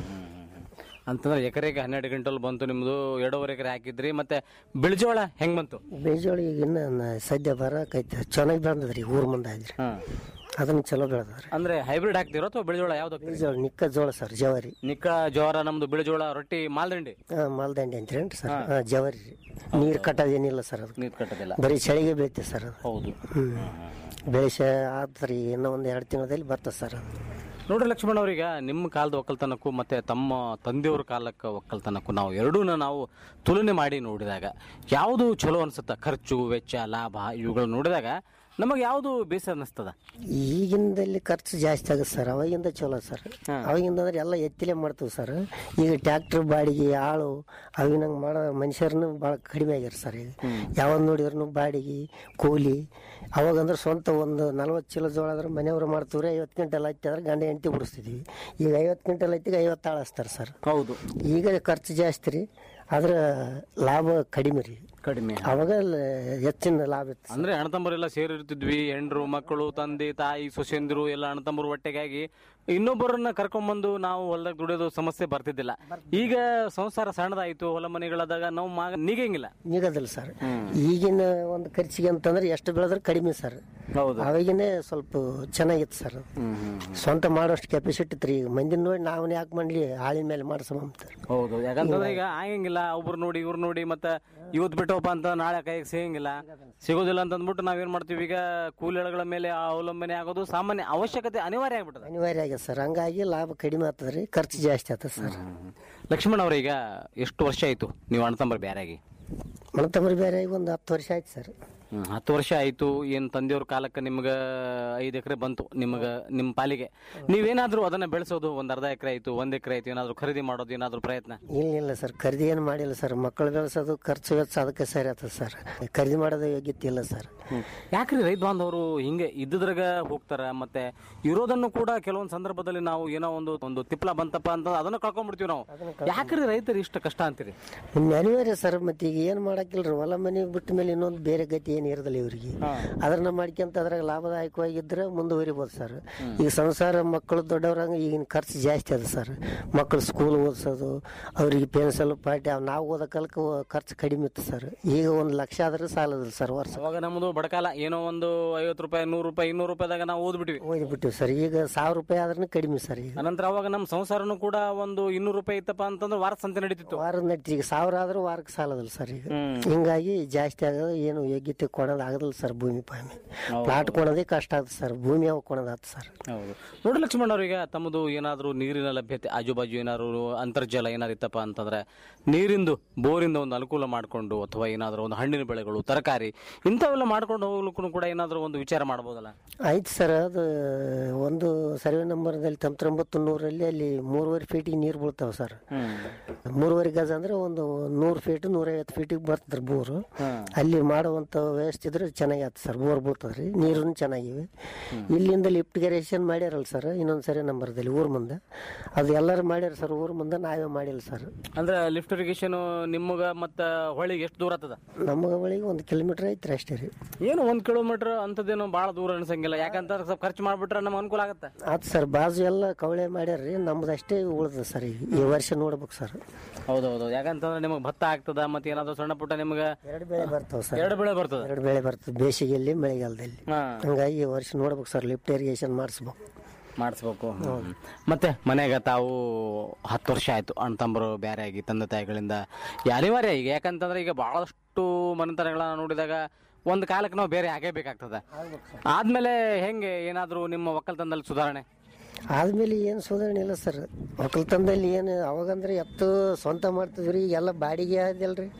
ಅಂತಂದ್ರೆ ಎಕರೆಗೆ ಹನ್ನೆರಡು ಕ್ವಿಂಟಲ್ ಬಂತು ನಿಮ್ದು ಎರಡೂವರೆ ಎಕರೆ ಹಾಕಿದ್ರಿ ಮತ್ತೆ ಬಿಳಿಜೋಳ ಹೆಂಗ್ ಬಂತು ಬೀಜೋಳ ಈಗ ಇನ್ನ ನ- ಸದ್ಯ ಬರಕೈತೆ ಚೆನ್ನಾಗಿ ಬೆಳೆದದ್ರಿ ಊರ್ ಮುಂದೆ ಆದ್ರಿ ಅದನ್ನ ಚಲೋ ಬೆಳೆದ್ರಿ ಅಂದ್ರೆ ಹೈಬ್ರಿಡ್ ಹಾಕ್ತಿರೋ ಅಥವಾ ಬಿಳಿಜೋಳ ಯಾವ್ದು ಬೀಜೋಳ ನಿಕ್ಕ ಜೋಳ ಸರ್ ಜವಾರಿ ನಿಕ್ಕ ಜೋರ ನಮ್ದು ಬಿಳಿಜೋಳ ರೊಟ್ಟಿ ಮಾಲ್ದಂಡಿ ಹಾ, ಮಾಲ್ದಂಡಿ ಅಂತೀರೇನ್ರಿ ಸರ್ ಹಾ, ಜವಾರಿ ರೀ ನೀರು ಕಟ್ಟೋದೇನಿಲ್ಲ ಸರ್ ಅದು ನೀರು ಕಟ್ಟೋದಿಲ್ಲ ಬರೀ ಚಳಿಗೆ ಬೆಳಿತೆ ಸರ್ ಅದು ಹೌದು ಹ್ಮ್ ಬೆಳೆಸ ಆತ್ರಿ ಇನ್ನೂ ಒಂದು ಎರಡು ತಿಂಗಳಲ್ಲಿ ಬರ್ತದೆ ಸರ್ ಅದು ನೋಡ್ರಿ ಲಕ್ಷ್ಮಣ್ ಅವ್ರೀಗ ನಿಮ್ಮ ಕಾಲದ ಒಕ್ಕಲ್ತನಕ್ಕೂ ಮತ್ತೆ ತಮ್ಮ ತಂದೆಯವ್ರ ಕಾಲಕ್ಕೆ ಒಕ್ಕಲ್ತನಕ್ಕೂ ನಾವು ಎರಡೂ ನಾವು ತುಲನೆ ಮಾಡಿ ನೋಡಿದಾಗ ಯಾವುದು ಚಲೋ ಅನ್ಸುತ್ತ ಖರ್ಚು ವೆಚ್ಚ ಲಾಭ ಇವುಗಳು ನೋಡಿದಾಗ ನಮಗೆ ಯಾವುದು ಬೇಸರ ಅನಿಸ್ತದ ಈಗಿಂದಲ್ಲಿ ಖರ್ಚು ಜಾಸ್ತಿ ಆಗುತ್ತೆ ಸರ್ ಅವಾಗಿಂದ ಚಲೋ ಸರ್ ಅವಾಗಿಂದ ಅಂದ್ರೆ ಎಲ್ಲ ಎತ್ತಿಲೆ ಮಾಡ್ತೀವಿ ಸರ್ ಈಗ ಟ್ರ್ಯಾಕ್ಟರ್ ಬಾಡಿಗೆ ಆಳು ಅವಿನಂಗೆ ಮಾಡೋ ಮನುಷ್ಯರನ್ನು ಭಾಳ ಕಡಿಮೆ ಆಗ್ಯಾರ ಸರ್ ಈಗ ಯಾವಾಗ ನೋಡಿದ್ರು ಬಾಡಿಗೆ ಕೂಲಿ ಅವಾಗಂದ್ರೆ ಸ್ವಂತ ಒಂದು ನಲ್ವತ್ತು ಚೀಲ ಜೋಳ ಆದ್ರೆ ಮನೆಯವರು ಮಾಡ್ತೀವ್ರಿ ಐವತ್ತು ಕ್ವಿಂಟಲ್ ಹತ್ತಿ ಆದ್ರೆ ಗಂಡ ಹೆಂಡತಿ ಬಿಡಿಸ್ತಿದ್ವಿ ಈಗ ಐವತ್ತು ಕ್ವಿಂಟಲ್ ಹತ್ತಿಗೆ ಐವತ್ತು ಆಳು ಹಚ್ತಾರೆ ಸರ್ ಹೌದು ಈಗ ಖರ್ಚು ಜಾಸ್ತಿ ರೀ ಆದ್ರೆ ಲಾಭ ಕಡಿಮೆ ರೀ ಕಡಿಮೆ ಅವಾಗ ಲ- ಹೆಚ್ಚಿನ ಲಾಭ ಇತ್ತು ಅಂದ್ರೆ ಅಣ್ಣತಮ್ಮರೆಲ್ಲ ಸೇರಿರ್ತಿದ್ವಿ ಹೆಂಡ್ರು ಮಕ್ಕಳು ತಂದೆ ತಾಯಿ ಸೊಸೆಂದಿರು ಎಲ್ಲ ಅಣ್ಣತಮ್ಮರು ಒಟ್ಟೆಗಾಗಿ ಇನ್ನೊಬ್ಬರನ್ನ ಕರ್ಕೊಂಡ್ಬಂದು ನಾವು ಹೊಲದಾಗ ದುಡಿಯೋದು ಸಮಸ್ಯೆ ಬರ್ತಿದ್ದಿಲ್ಲ ಈಗ ಸಂಸಾರ ಸಣ್ಣದಾಯ್ತು ಹೊಲ ಮನೆಗಳಾದಾಗ ನಾವು ಮಗ ನೀಗಂಗಿಲ್ಲ ನಿಗದಿಲ್ಲ ಸರ್ ಈಗಿನ ಒಂದು ಖರ್ಚಿಗೆ ಅಂತಂದ್ರೆ ಎಷ್ಟು ಬೆಳೆದ್ರೆ ಕಡಿಮೆ ಸರ್ ಹೌದು ಅವಾಗಿನೇ ಸ್ವಲ್ಪ ಚೆನ್ನಾಗಿತ್ತು ಸರ್ ಸ್ವಂತ ಮಾಡೋಷ್ಟು ಕೆಪಾಸಿಟಿ ಇತ್ತು ಈಗ ಮಂದಿನ ನೋಡಿ ನಾವು ಯಾಕೆ ಮಾಡ್ಲಿ ಆಳಿನ ಮೇಲೆ ಮಾಡ್ಸಂತಾರೆ ಹೌದು ಯಾಕಂತಂದ್ರೆ ಈಗ ಆಗಂಗಿಲ್ಲ ಒಬ್ರು ನೋಡಿ ಇವ್ರು ನೋಡಿ ಮತ್ತೆ ಇವತ್ತು ಬಿಟ್ಟವಪ್ಪ ಅಂತ ನಾಳೆ ಕೈಗೆ ಸಿಗಂಗಿಲ್ಲ ಸಿಗೋದಿಲ್ಲ ಅಂತ ಅಂದ್ಬಿಟ್ಟು ನಾವೇನ್ ಮಾಡ್ತೀವಿ ಈಗ ಕೂಲಿಗಳ ಮೇಲೆ ಅವಲಂಬನೆ ಆಗೋದು ಸಾಮಾನ್ಯ ಅವಶ್ಯಕತೆ ಅನಿವಾರ್ಯ ಆಗ್ಬಿಟ್ಟದ ಅನಿವಾರ್ಯ ಆಗ್ಯದ ಸರ್ ಹಂಗಾಗಿ ಲಾಭ ಕಡಿಮೆ ಆಗ್ತದೆ ರೀ ಖರ್ಚು ಜಾಸ್ತಿ ಆಗ್ತದೆ ಸರ್ ಲಕ್ಷ್ಮಣ್ ಅವ್ರೀಗ ಎಷ್ಟು ವರ್ಷ ಆಯ್ತು ನೀವು ಅಣ್ಣತಮ್ಮರು ಬೇರೆ ಆಗಿ ಮಣತಂಬ್ರಿ ಬೇರೆ ಈಗ ಒಂದು ಹತ್ತು ವರ್ಷ ಆಯ್ತು ಸರ್ ಹ್ಮ್, ಹತ್ತು ವರ್ಷ ಆಯ್ತು ಏನ್ ತಂದೆಯವ್ರ ಕಾಲಕ್ಕೆ ನಿಮ್ಗ ಐದು ಎಕರೆ ಬಂತು ನಿಮ್ಗ ನಿಮ್ ಪಾಲಿಗೆ ನೀವೇನಾದ್ರೂ ಅದನ್ನ ಬೆಳೆಸೋದು ಒಂದ್ ಅರ್ಧ ಎಕರೆ ಆಯ್ತು ಒಂದ್ ಎಕರೆ ಆಯ್ತು ಏನಾದ್ರು ಖರೀದಿ ಮಾಡೋದು ಏನಾದ್ರು ಪ್ರಯತ್ನ ಇಲ್ಲ ಇಲ್ಲ ಸರ್ ಖರೀದಿ ಏನು ಮಾಡಿಲ್ಲ ಸರ್ ಮಕ್ಕಳು ಬೆಳೆಸೋದು ಖರ್ಚು ವೆಚ್ಚ ಅದಕ್ಕೆ ಸರಿ ಆಗ್ತದೆ ಸರ್ ಖರೀದಿ ಮಾಡೋದು ಯೋಗ್ಯತೆ ಇಲ್ಲ ಸರ್ ಯಾಕ್ರಿ ರೈತ ಬಾಂಧವರು ಹಿಂಗೆ ಇದ್ದುದ್ರಾಗ ಹೋಗ್ತಾರ ಮತ್ತೆ ಇರೋದನ್ನು ಕೂಡ ಕೆಲವೊಂದು ಸಂದರ್ಭದಲ್ಲಿ ನಾವು ಏನೋ ಒಂದು ಒಂದು ತಿಪ್ಲ ಬಂತಪ್ಪ ಅಂತ ಅದನ್ನ ಕಳ್ಕೊಂಡ್ಬಿಡ್ತೀವಿ ನಾವು ಯಾಕ್ರಿ ರೈತರು ಇಷ್ಟ ಕಷ್ಟ ಅಂತೀರಿ ಇನ್ನು ಅನಿವಾರ್ಯ ಸರ್ ಮತ್ತೆ ಈಗ ಏನು ಮಾಡಕ್ಕಿಲ್ರಿ ಹೊಲ ಮನೆ ಬಿಟ್ಟ ಮೇಲೆ ಇನ್ನೊಂದು ಬೇರೆ ಗತಿ ಏನು ಇರೋದಿಲ್ಲ ಇವರಿಗೆ ಅದನ್ನ ಮಾಡ್ಕೊಂತ ಅದ್ರಾಗ ಲಾಭದಾಯಕವಾಗಿದ್ರೆ ಮುಂದುವರಿಬೋದು ಸರ್ ಈಗ ಸಂಸಾರ ಮಕ್ಕಳು ದೊಡ್ಡವ್ರಂಗ ಈಗಿನ ಖರ್ಚು ಜಾಸ್ತಿ ಅದ ಸರ್ ಮಕ್ಕಳು ಸ್ಕೂಲ್ ಓದಿಸೋದು ಅವ್ರಿಗೆ ಪೆನ್ಸಲ್ ಪಾಟಿ ಅವ್ ನಾವು ಓದೋ ಕಾಲಕ್ಕೆ ಖರ್ಚು ಕಡಿಮೆ ಇತ್ತು ಸರ್ ಈಗ ಒಂದು ಲಕ್ಷ ಆದ್ರೆ ಸಾಲದಿಲ್ಲ ಸರ್ ವರ್ಷ ಅವಾಗ ನಮ್ಮದು ಬಡಕಾಲ ಏನೋ ಒಂದು ಐವತ್ತು ರೂಪಾಯಿ ನೂರು ರೂಪಾಯಿ ಇನ್ನೂರು ರೂಪಾಯಿದಾಗ ನಾವು ಓದ್ಬಿಟ್ವಿ ಓದ್ಬಿಟ್ಟಿವಿ ಸರ್ ಈಗ ಸಾವಿರ ರೂಪಾಯಿ ಆದ್ರೂ ಕಡಿಮೆ ಸರ್ ಈಗ ಅನಂತರ ಅವಾಗ ನಮ್ಮ ಸಂಸಾರನು ಕೂಡ ಒಂದು ಇನ್ನೂರು ರೂಪಾಯಿ ಇತ್ತಪ್ಪ ಅಂತಂದ್ರೆ ವಾರ ಸಂತೆ ನಡೀತಿತ್ತು ವಾರದ ನಡ್ತಿ ಈಗ ಸಾವಿರ ಆದ್ರೂ ವಾರಕ್ಕೆ ಸಾಲದಿಲ್ಲ ಸರ್ ಈಗ ಹಿಂಗಾಗಿ ಜಾಸ್ತಿ ಆಗೋದು ಏನು ಯೋಗ್ಯತೆ ಕೊಡೋದು ಆಗೋದಿಲ್ಲ ಸರ್ ಭೂಮಿ ಪಾಮಿ ಪ್ಲಾಟ್ ಕೊಡೋದೇ ಕಷ್ಟ ಆಗ್ತದೆ ಸರ್ ಭೂಮಿ ಯಾವ ಕೊಡೋದಾಗ್ತದೆ ಸರ್ ಹೌದು ನೋಡಿ ಲಕ್ಷ್ಮಣ್ ಅವ್ರಿಗೆ ತಮ್ಮದು ಏನಾದರೂ ನೀರಿನ ಲಭ್ಯತೆ ಆಜು ಬಾಜು ಏನಾದ್ರು ಅಂತರ್ಜಲ ಏನಾದ್ರು ಇತ್ತಪ್ಪ ಅಂತಂದ್ರೆ ನೀರಿಂದು ಬೋರಿಂದ ಒಂದು ಅನುಕೂಲ ಮಾಡಿಕೊಂಡು ಅಥವಾ ಏನಾದರೂ ಒಂದು ಹಣ್ಣಿನ ಬೆಳೆಗಳು ತರಕಾರಿ ಇಂಥವೆಲ್ಲ ಮಾಡ್ಕೊಂಡು ಹೋಗ್ಲಿಕ್ಕೂ ಕೂಡ ಏನಾದರೂ ಒಂದು ವಿಚಾರ ಮಾಡ್ಬೋದಲ್ಲ ಆಯ್ತು ಸರ್ ಅದು ಒಂದು ಸರ್ವೆ ನಂಬರ್ದಲ್ಲಿ ತೊಂಬತ್ತೊಂಬತ್ತು ನೂರಲ್ಲಿ ಅಲ್ಲಿ ಮೂರುವರೆ ಫೀಟಿಗೆ ನೀರು ಬೀಳ್ತಾವೆ ಸರ್ ಮೂರುವರೆ ಗಜ ಅಂದ್ರೆ ಒಂದು ನೂರು ಫೀಟ್ ನೂರೈವತ್ತು ಫೀಟಿಗೆ ಬರ್ತದ್ರಿ ಬೋರು ಅಲ್ಲಿ ಮಾಡುವಂಥ ವ್ಯವಸ್ಥೆ ಇದ್ರೆ ಚೆನ್ನಾಗಿ ಆಯ್ತು ಸರ್ ಬೋರ್ ಬೀಳ್ತದ್ರಿ ನೀರು ಚೆನ್ನಾಗಿವೆ ಇಲ್ಲಿಂದ ಲಿಫ್ಟ್ ಗೆರೇಷನ್ ಮಾಡ್ಯಾರಲ್ಲ ಸರ್ ಇನ್ನೊಂದು ಸರಿ ನಂಬರ್ದಲ್ಲಿ ಊರ್ ಮುಂದೆ ಅದು ಎಲ್ಲರೂ ಮಾಡ್ಯಾರ ಸರ್ ಊರ್ ಮುಂದೆ ನಾವೇ ಮಾಡಿಲ್ಲ ಸರ್ ಅಂದ್ರೆ ಲಿಫ್ಟ್ ಇರಿಗೇಷನ್ ನಿಮಗ ಮತ್ತ ಹೊಳಿಗೆ ಎಷ್ಟು ದೂರ ಆಗ್ತದ ನಮ್ಮ ಬಳಿಗೆ ಒಂದು ಕಿಲೋಮೀಟರ್ ಐತ್ರಿ ಅಷ್ಟೇ ರೀ ಏನು ಒಂದ್ ಕಿಲೋಮೀಟರ್ ಅಂತದೇನು ಬಹಳ ದೂರ ಅನ್ಸಂಗಿಲ್ಲ ಯಾಕಂತಂದ್ರೆ ಸ್ವಲ್ಪ ಖರ್ಚು ಮಾಡ್ಬಿಟ್ರೆ ನಮ್ಗೆ ಅನುಕೂಲ ಆಗತ್ತೆ ಆಯ್ತು ಸರ್ ಬಾಜು ಎಲ್ಲ ಕವಳೆ ಮಾಡ್ಯಾರ್ರಿ ನಮ್ದು ಅಷ್ಟೇ ಉಳ್ದ ಸರ್ ಈಗ ಈ ವರ್ಷ ನೋಡ್ಬೇಕು ಸರ್ ಹೌದೌದು ಯಾಕಂತಂದ್ರೆ ನಿಮಗೆ ಭತ್ತ ಆಗ್ತದ ಮತ್ತೆ ಏನಾದ್ರು ಸಣ್ಣ ಪುಟ್ಟ ನಿಮ್ಗೆ ಎರಡು ಬೆಳೆ ಬರ್ತಾವೆ ಸರ್ ಎರಡು ಬೆಳೆ ಬರ್ತದ ಎರಡು ಬೆಳೆ ಬರ್ತದೆ ಬೇಸಿಗೆಯಲ್ಲಿ ಮಳೆಗಾಲದಲ್ಲಿ ಹಾ ಹಂಗಾಗಿ ಈ ವರ್ಷ ನೋಡ್ಬೇಕು ಸರ್ ಲಿಫ್ಟ್ ಇರಿಗೇಷನ್ ಮಾಡಿಸ್ಬೇಕು ಮಾಡಿಸ್ಬೇಕು ಮತ್ತೆ ಮನೆಗೆ ತಾವು ಹತ್ತು ವರ್ಷ ಆಯ್ತು ಅಣ್ಣ ತಮ್ಮರು ಬೇರೆ ಆಗಿ ತಂದೆ ತಾಯಿಗಳಿಂದ ಈ ಅನಿವಾರ್ಯ ಈಗ ಯಾಕಂತಂದ್ರೆ ಈಗ ಬಹಳಷ್ಟು ಮನೆತನಗಳನ್ನ ನೋಡಿದಾಗ ಒಂದು ಕಾಲಕ್ಕೆ ನಾವು ಬೇರೆ ಆಗೇಬೇಕಾಗ್ತದೆ ಆದ್ಮೇಲೆ ಹೆಂಗೆ ಏನಾದರೂ ನಿಮ್ಮ ಒಕ್ಕಲ್ತನದಲ್ಲಿ ಸುಧಾರಣೆ ಆದ್ಮೇಲೆ ಏನು ಸುಧಾರಣೆ ಇಲ್ಲ ಸರ್ ಒಕ್ಕಲ್ತನದಲ್ಲಿ ಏನು ಅವಾಗಂದ್ರೆ ಎತ್ತು ಸ್ವಂತ ಮಾಡ್ತಿದ್ವಿ ಈಗ ಎಲ್ಲ ಬಾಡಿಗೆ ಆದಿಲ್ರಿ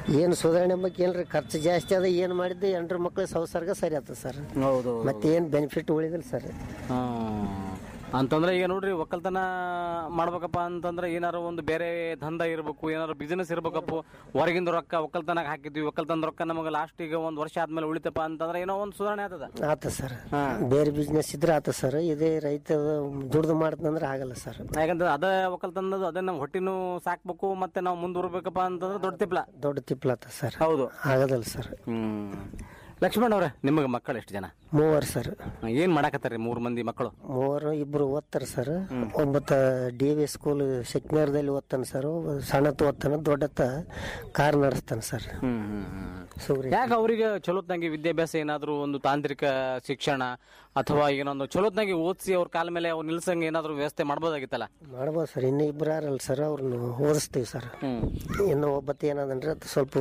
ಏನು ಸುಧಾರಣೆ ಬಗ್ಗೆ ಏನ್ರಿ ಖರ್ಚು ಜಾಸ್ತಿ ಅದ ಏನು ಮಾಡಿದ್ದು ಎಂಟ್ರ ಮಕ್ಳು ಸಂಸಾರ್ಗ ಸರಿ ಆತದ ಸರ್ ಹೌದು ಮತ್ತೆ ಏನು ಬೆನಿಫಿಟ್ ಉಳಿದಿಲ್ಲ ಸರ್ ಅಂತಂದ್ರೆ ಈಗ ನೋಡ್ರಿ ಒಕ್ಕಲ್ತನ ಮಾಡ್ಬೇಕಪ್ಪ ಅಂತಂದ್ರೆ ಏನಾರು ಒಂದು ಬೇರೆ ದಂಧ ಇರ್ಬೇಕು ಏನಾರು ಬಿಸಿನೆಸ್ ಇರ್ಬೇಕಪ್ಪ ಹೊರಗಿಂದ ರೊಕ್ಕ ಒಕ್ಕಲ್ತನಕ್ಕೆ ಹಾಕಿದ್ವಿ ಒಕ್ಕಲ್ತನ ರೊಕ್ಕ ನಮಗೆ ಲಾಸ್ಟ್ ಈಗ ಒಂದು ವರ್ಷ ಆದ್ಮೇಲೆ ಉಳಿತಪ್ಪ ಅಂತಂದ್ರೆ ಏನೋ ಒಂದು ಸುಧಾರಣೆ ಆಗ್ತದ ಆತ ಸರ್ ಬೇರೆ ಬಿಸ್ನೆಸ್ ಇದ್ರೆ ಆತ ಸರ್ ಇದೇ ರೈತ ದುಡ್ದು ಮಾಡ್ತಂದ್ರೆ ಆಗಲ್ಲ ಸರ್ ಯಾಕಂದ್ರೆ ಅದ ಒಕ್ಕಲ್ತನದು ಅದೇ ನಮ್ಮ ಹೊಟ್ಟಿನೂ ಸಾಕ್ಬೇಕು ಮತ್ತೆ ನಾವು ಮುಂದುವರ್ಬೇಕಪ್ಪ ಅಂತಂದ್ರೆ ದೊಡ್ಡ ತಿಪ್ಲ ದೊಡ್ಡ ತಿಪ್ಪಲ ಆತ ಸರ್ ಹೌದು ಆಗದಲ್ಲ ಸರ್ ಹ್ಮ್ ಲಕ್ಷ್ಮಣ್ ಅವ್ರೆ ನಿಮಗೆ ಮಕ್ಕಳು ಎಷ್ಟು ಜನ ಮೂವರು ಸರ್ ಏನ್ ಮಾಡಕತ್ತಾರಿ ಮೂರು ಮಂದಿ ಮಕ್ಕಳು ಮೂವರು ಇಬ್ರು ಓದ್ತಾರ ಸರ್ ಒಬ್ಬತ್ತ ಡಿ ವಿ ಸ್ಕೂಲ್ ಶಕ್ನರ್ದಲ್ಲಿ ಓದ್ತಾನೆ ಸರ್ ಒಬ್ಬ ಸಣ್ಣತ್ ಓದ್ತಾನ ದೊಡ್ಡತ್ತ ಕಾರ್ ನಡೆಸ್ತಾನೆ ಸರ್ ಸುಗ್ರಿ ಯಾಕೆ ಅವರಿಗೆ ಚಲೋತ್ನಾಗಿ ವಿದ್ಯಾಭ್ಯಾಸ ಏನಾದ್ರು ಒಂದು ತಾಂತ್ರಿಕ ಶಿಕ್ಷಣ ಅಥವಾ ಏನೊಂದು ಚಲೋತ್ನಾಗಿ ಓದಿಸಿ ಅವ್ರ ಕಾಲ ಮೇಲೆ ಅವ್ರು ನಿಲ್ಸಂಗೆ ಏನಾದ್ರು ವ್ಯವಸ್ಥೆ ಮಾಡ್ಬೋದಾಗಿತ್ತಲ್ಲ ಮಾಡ್ಬೋದು ಸರ್ ಇನ್ನು ಇಬ್ರು ಯಾರಲ್ಲ ಸರ್ ಅವ್ರನ್ನ ಓದಿಸ್ತೀವಿ ಸರ್ ಇನ್ನು ಒಬ್ಬತ್ತ ಏನದಂದ್ರೆ ಅದು ಸ್ವಲ್ಪ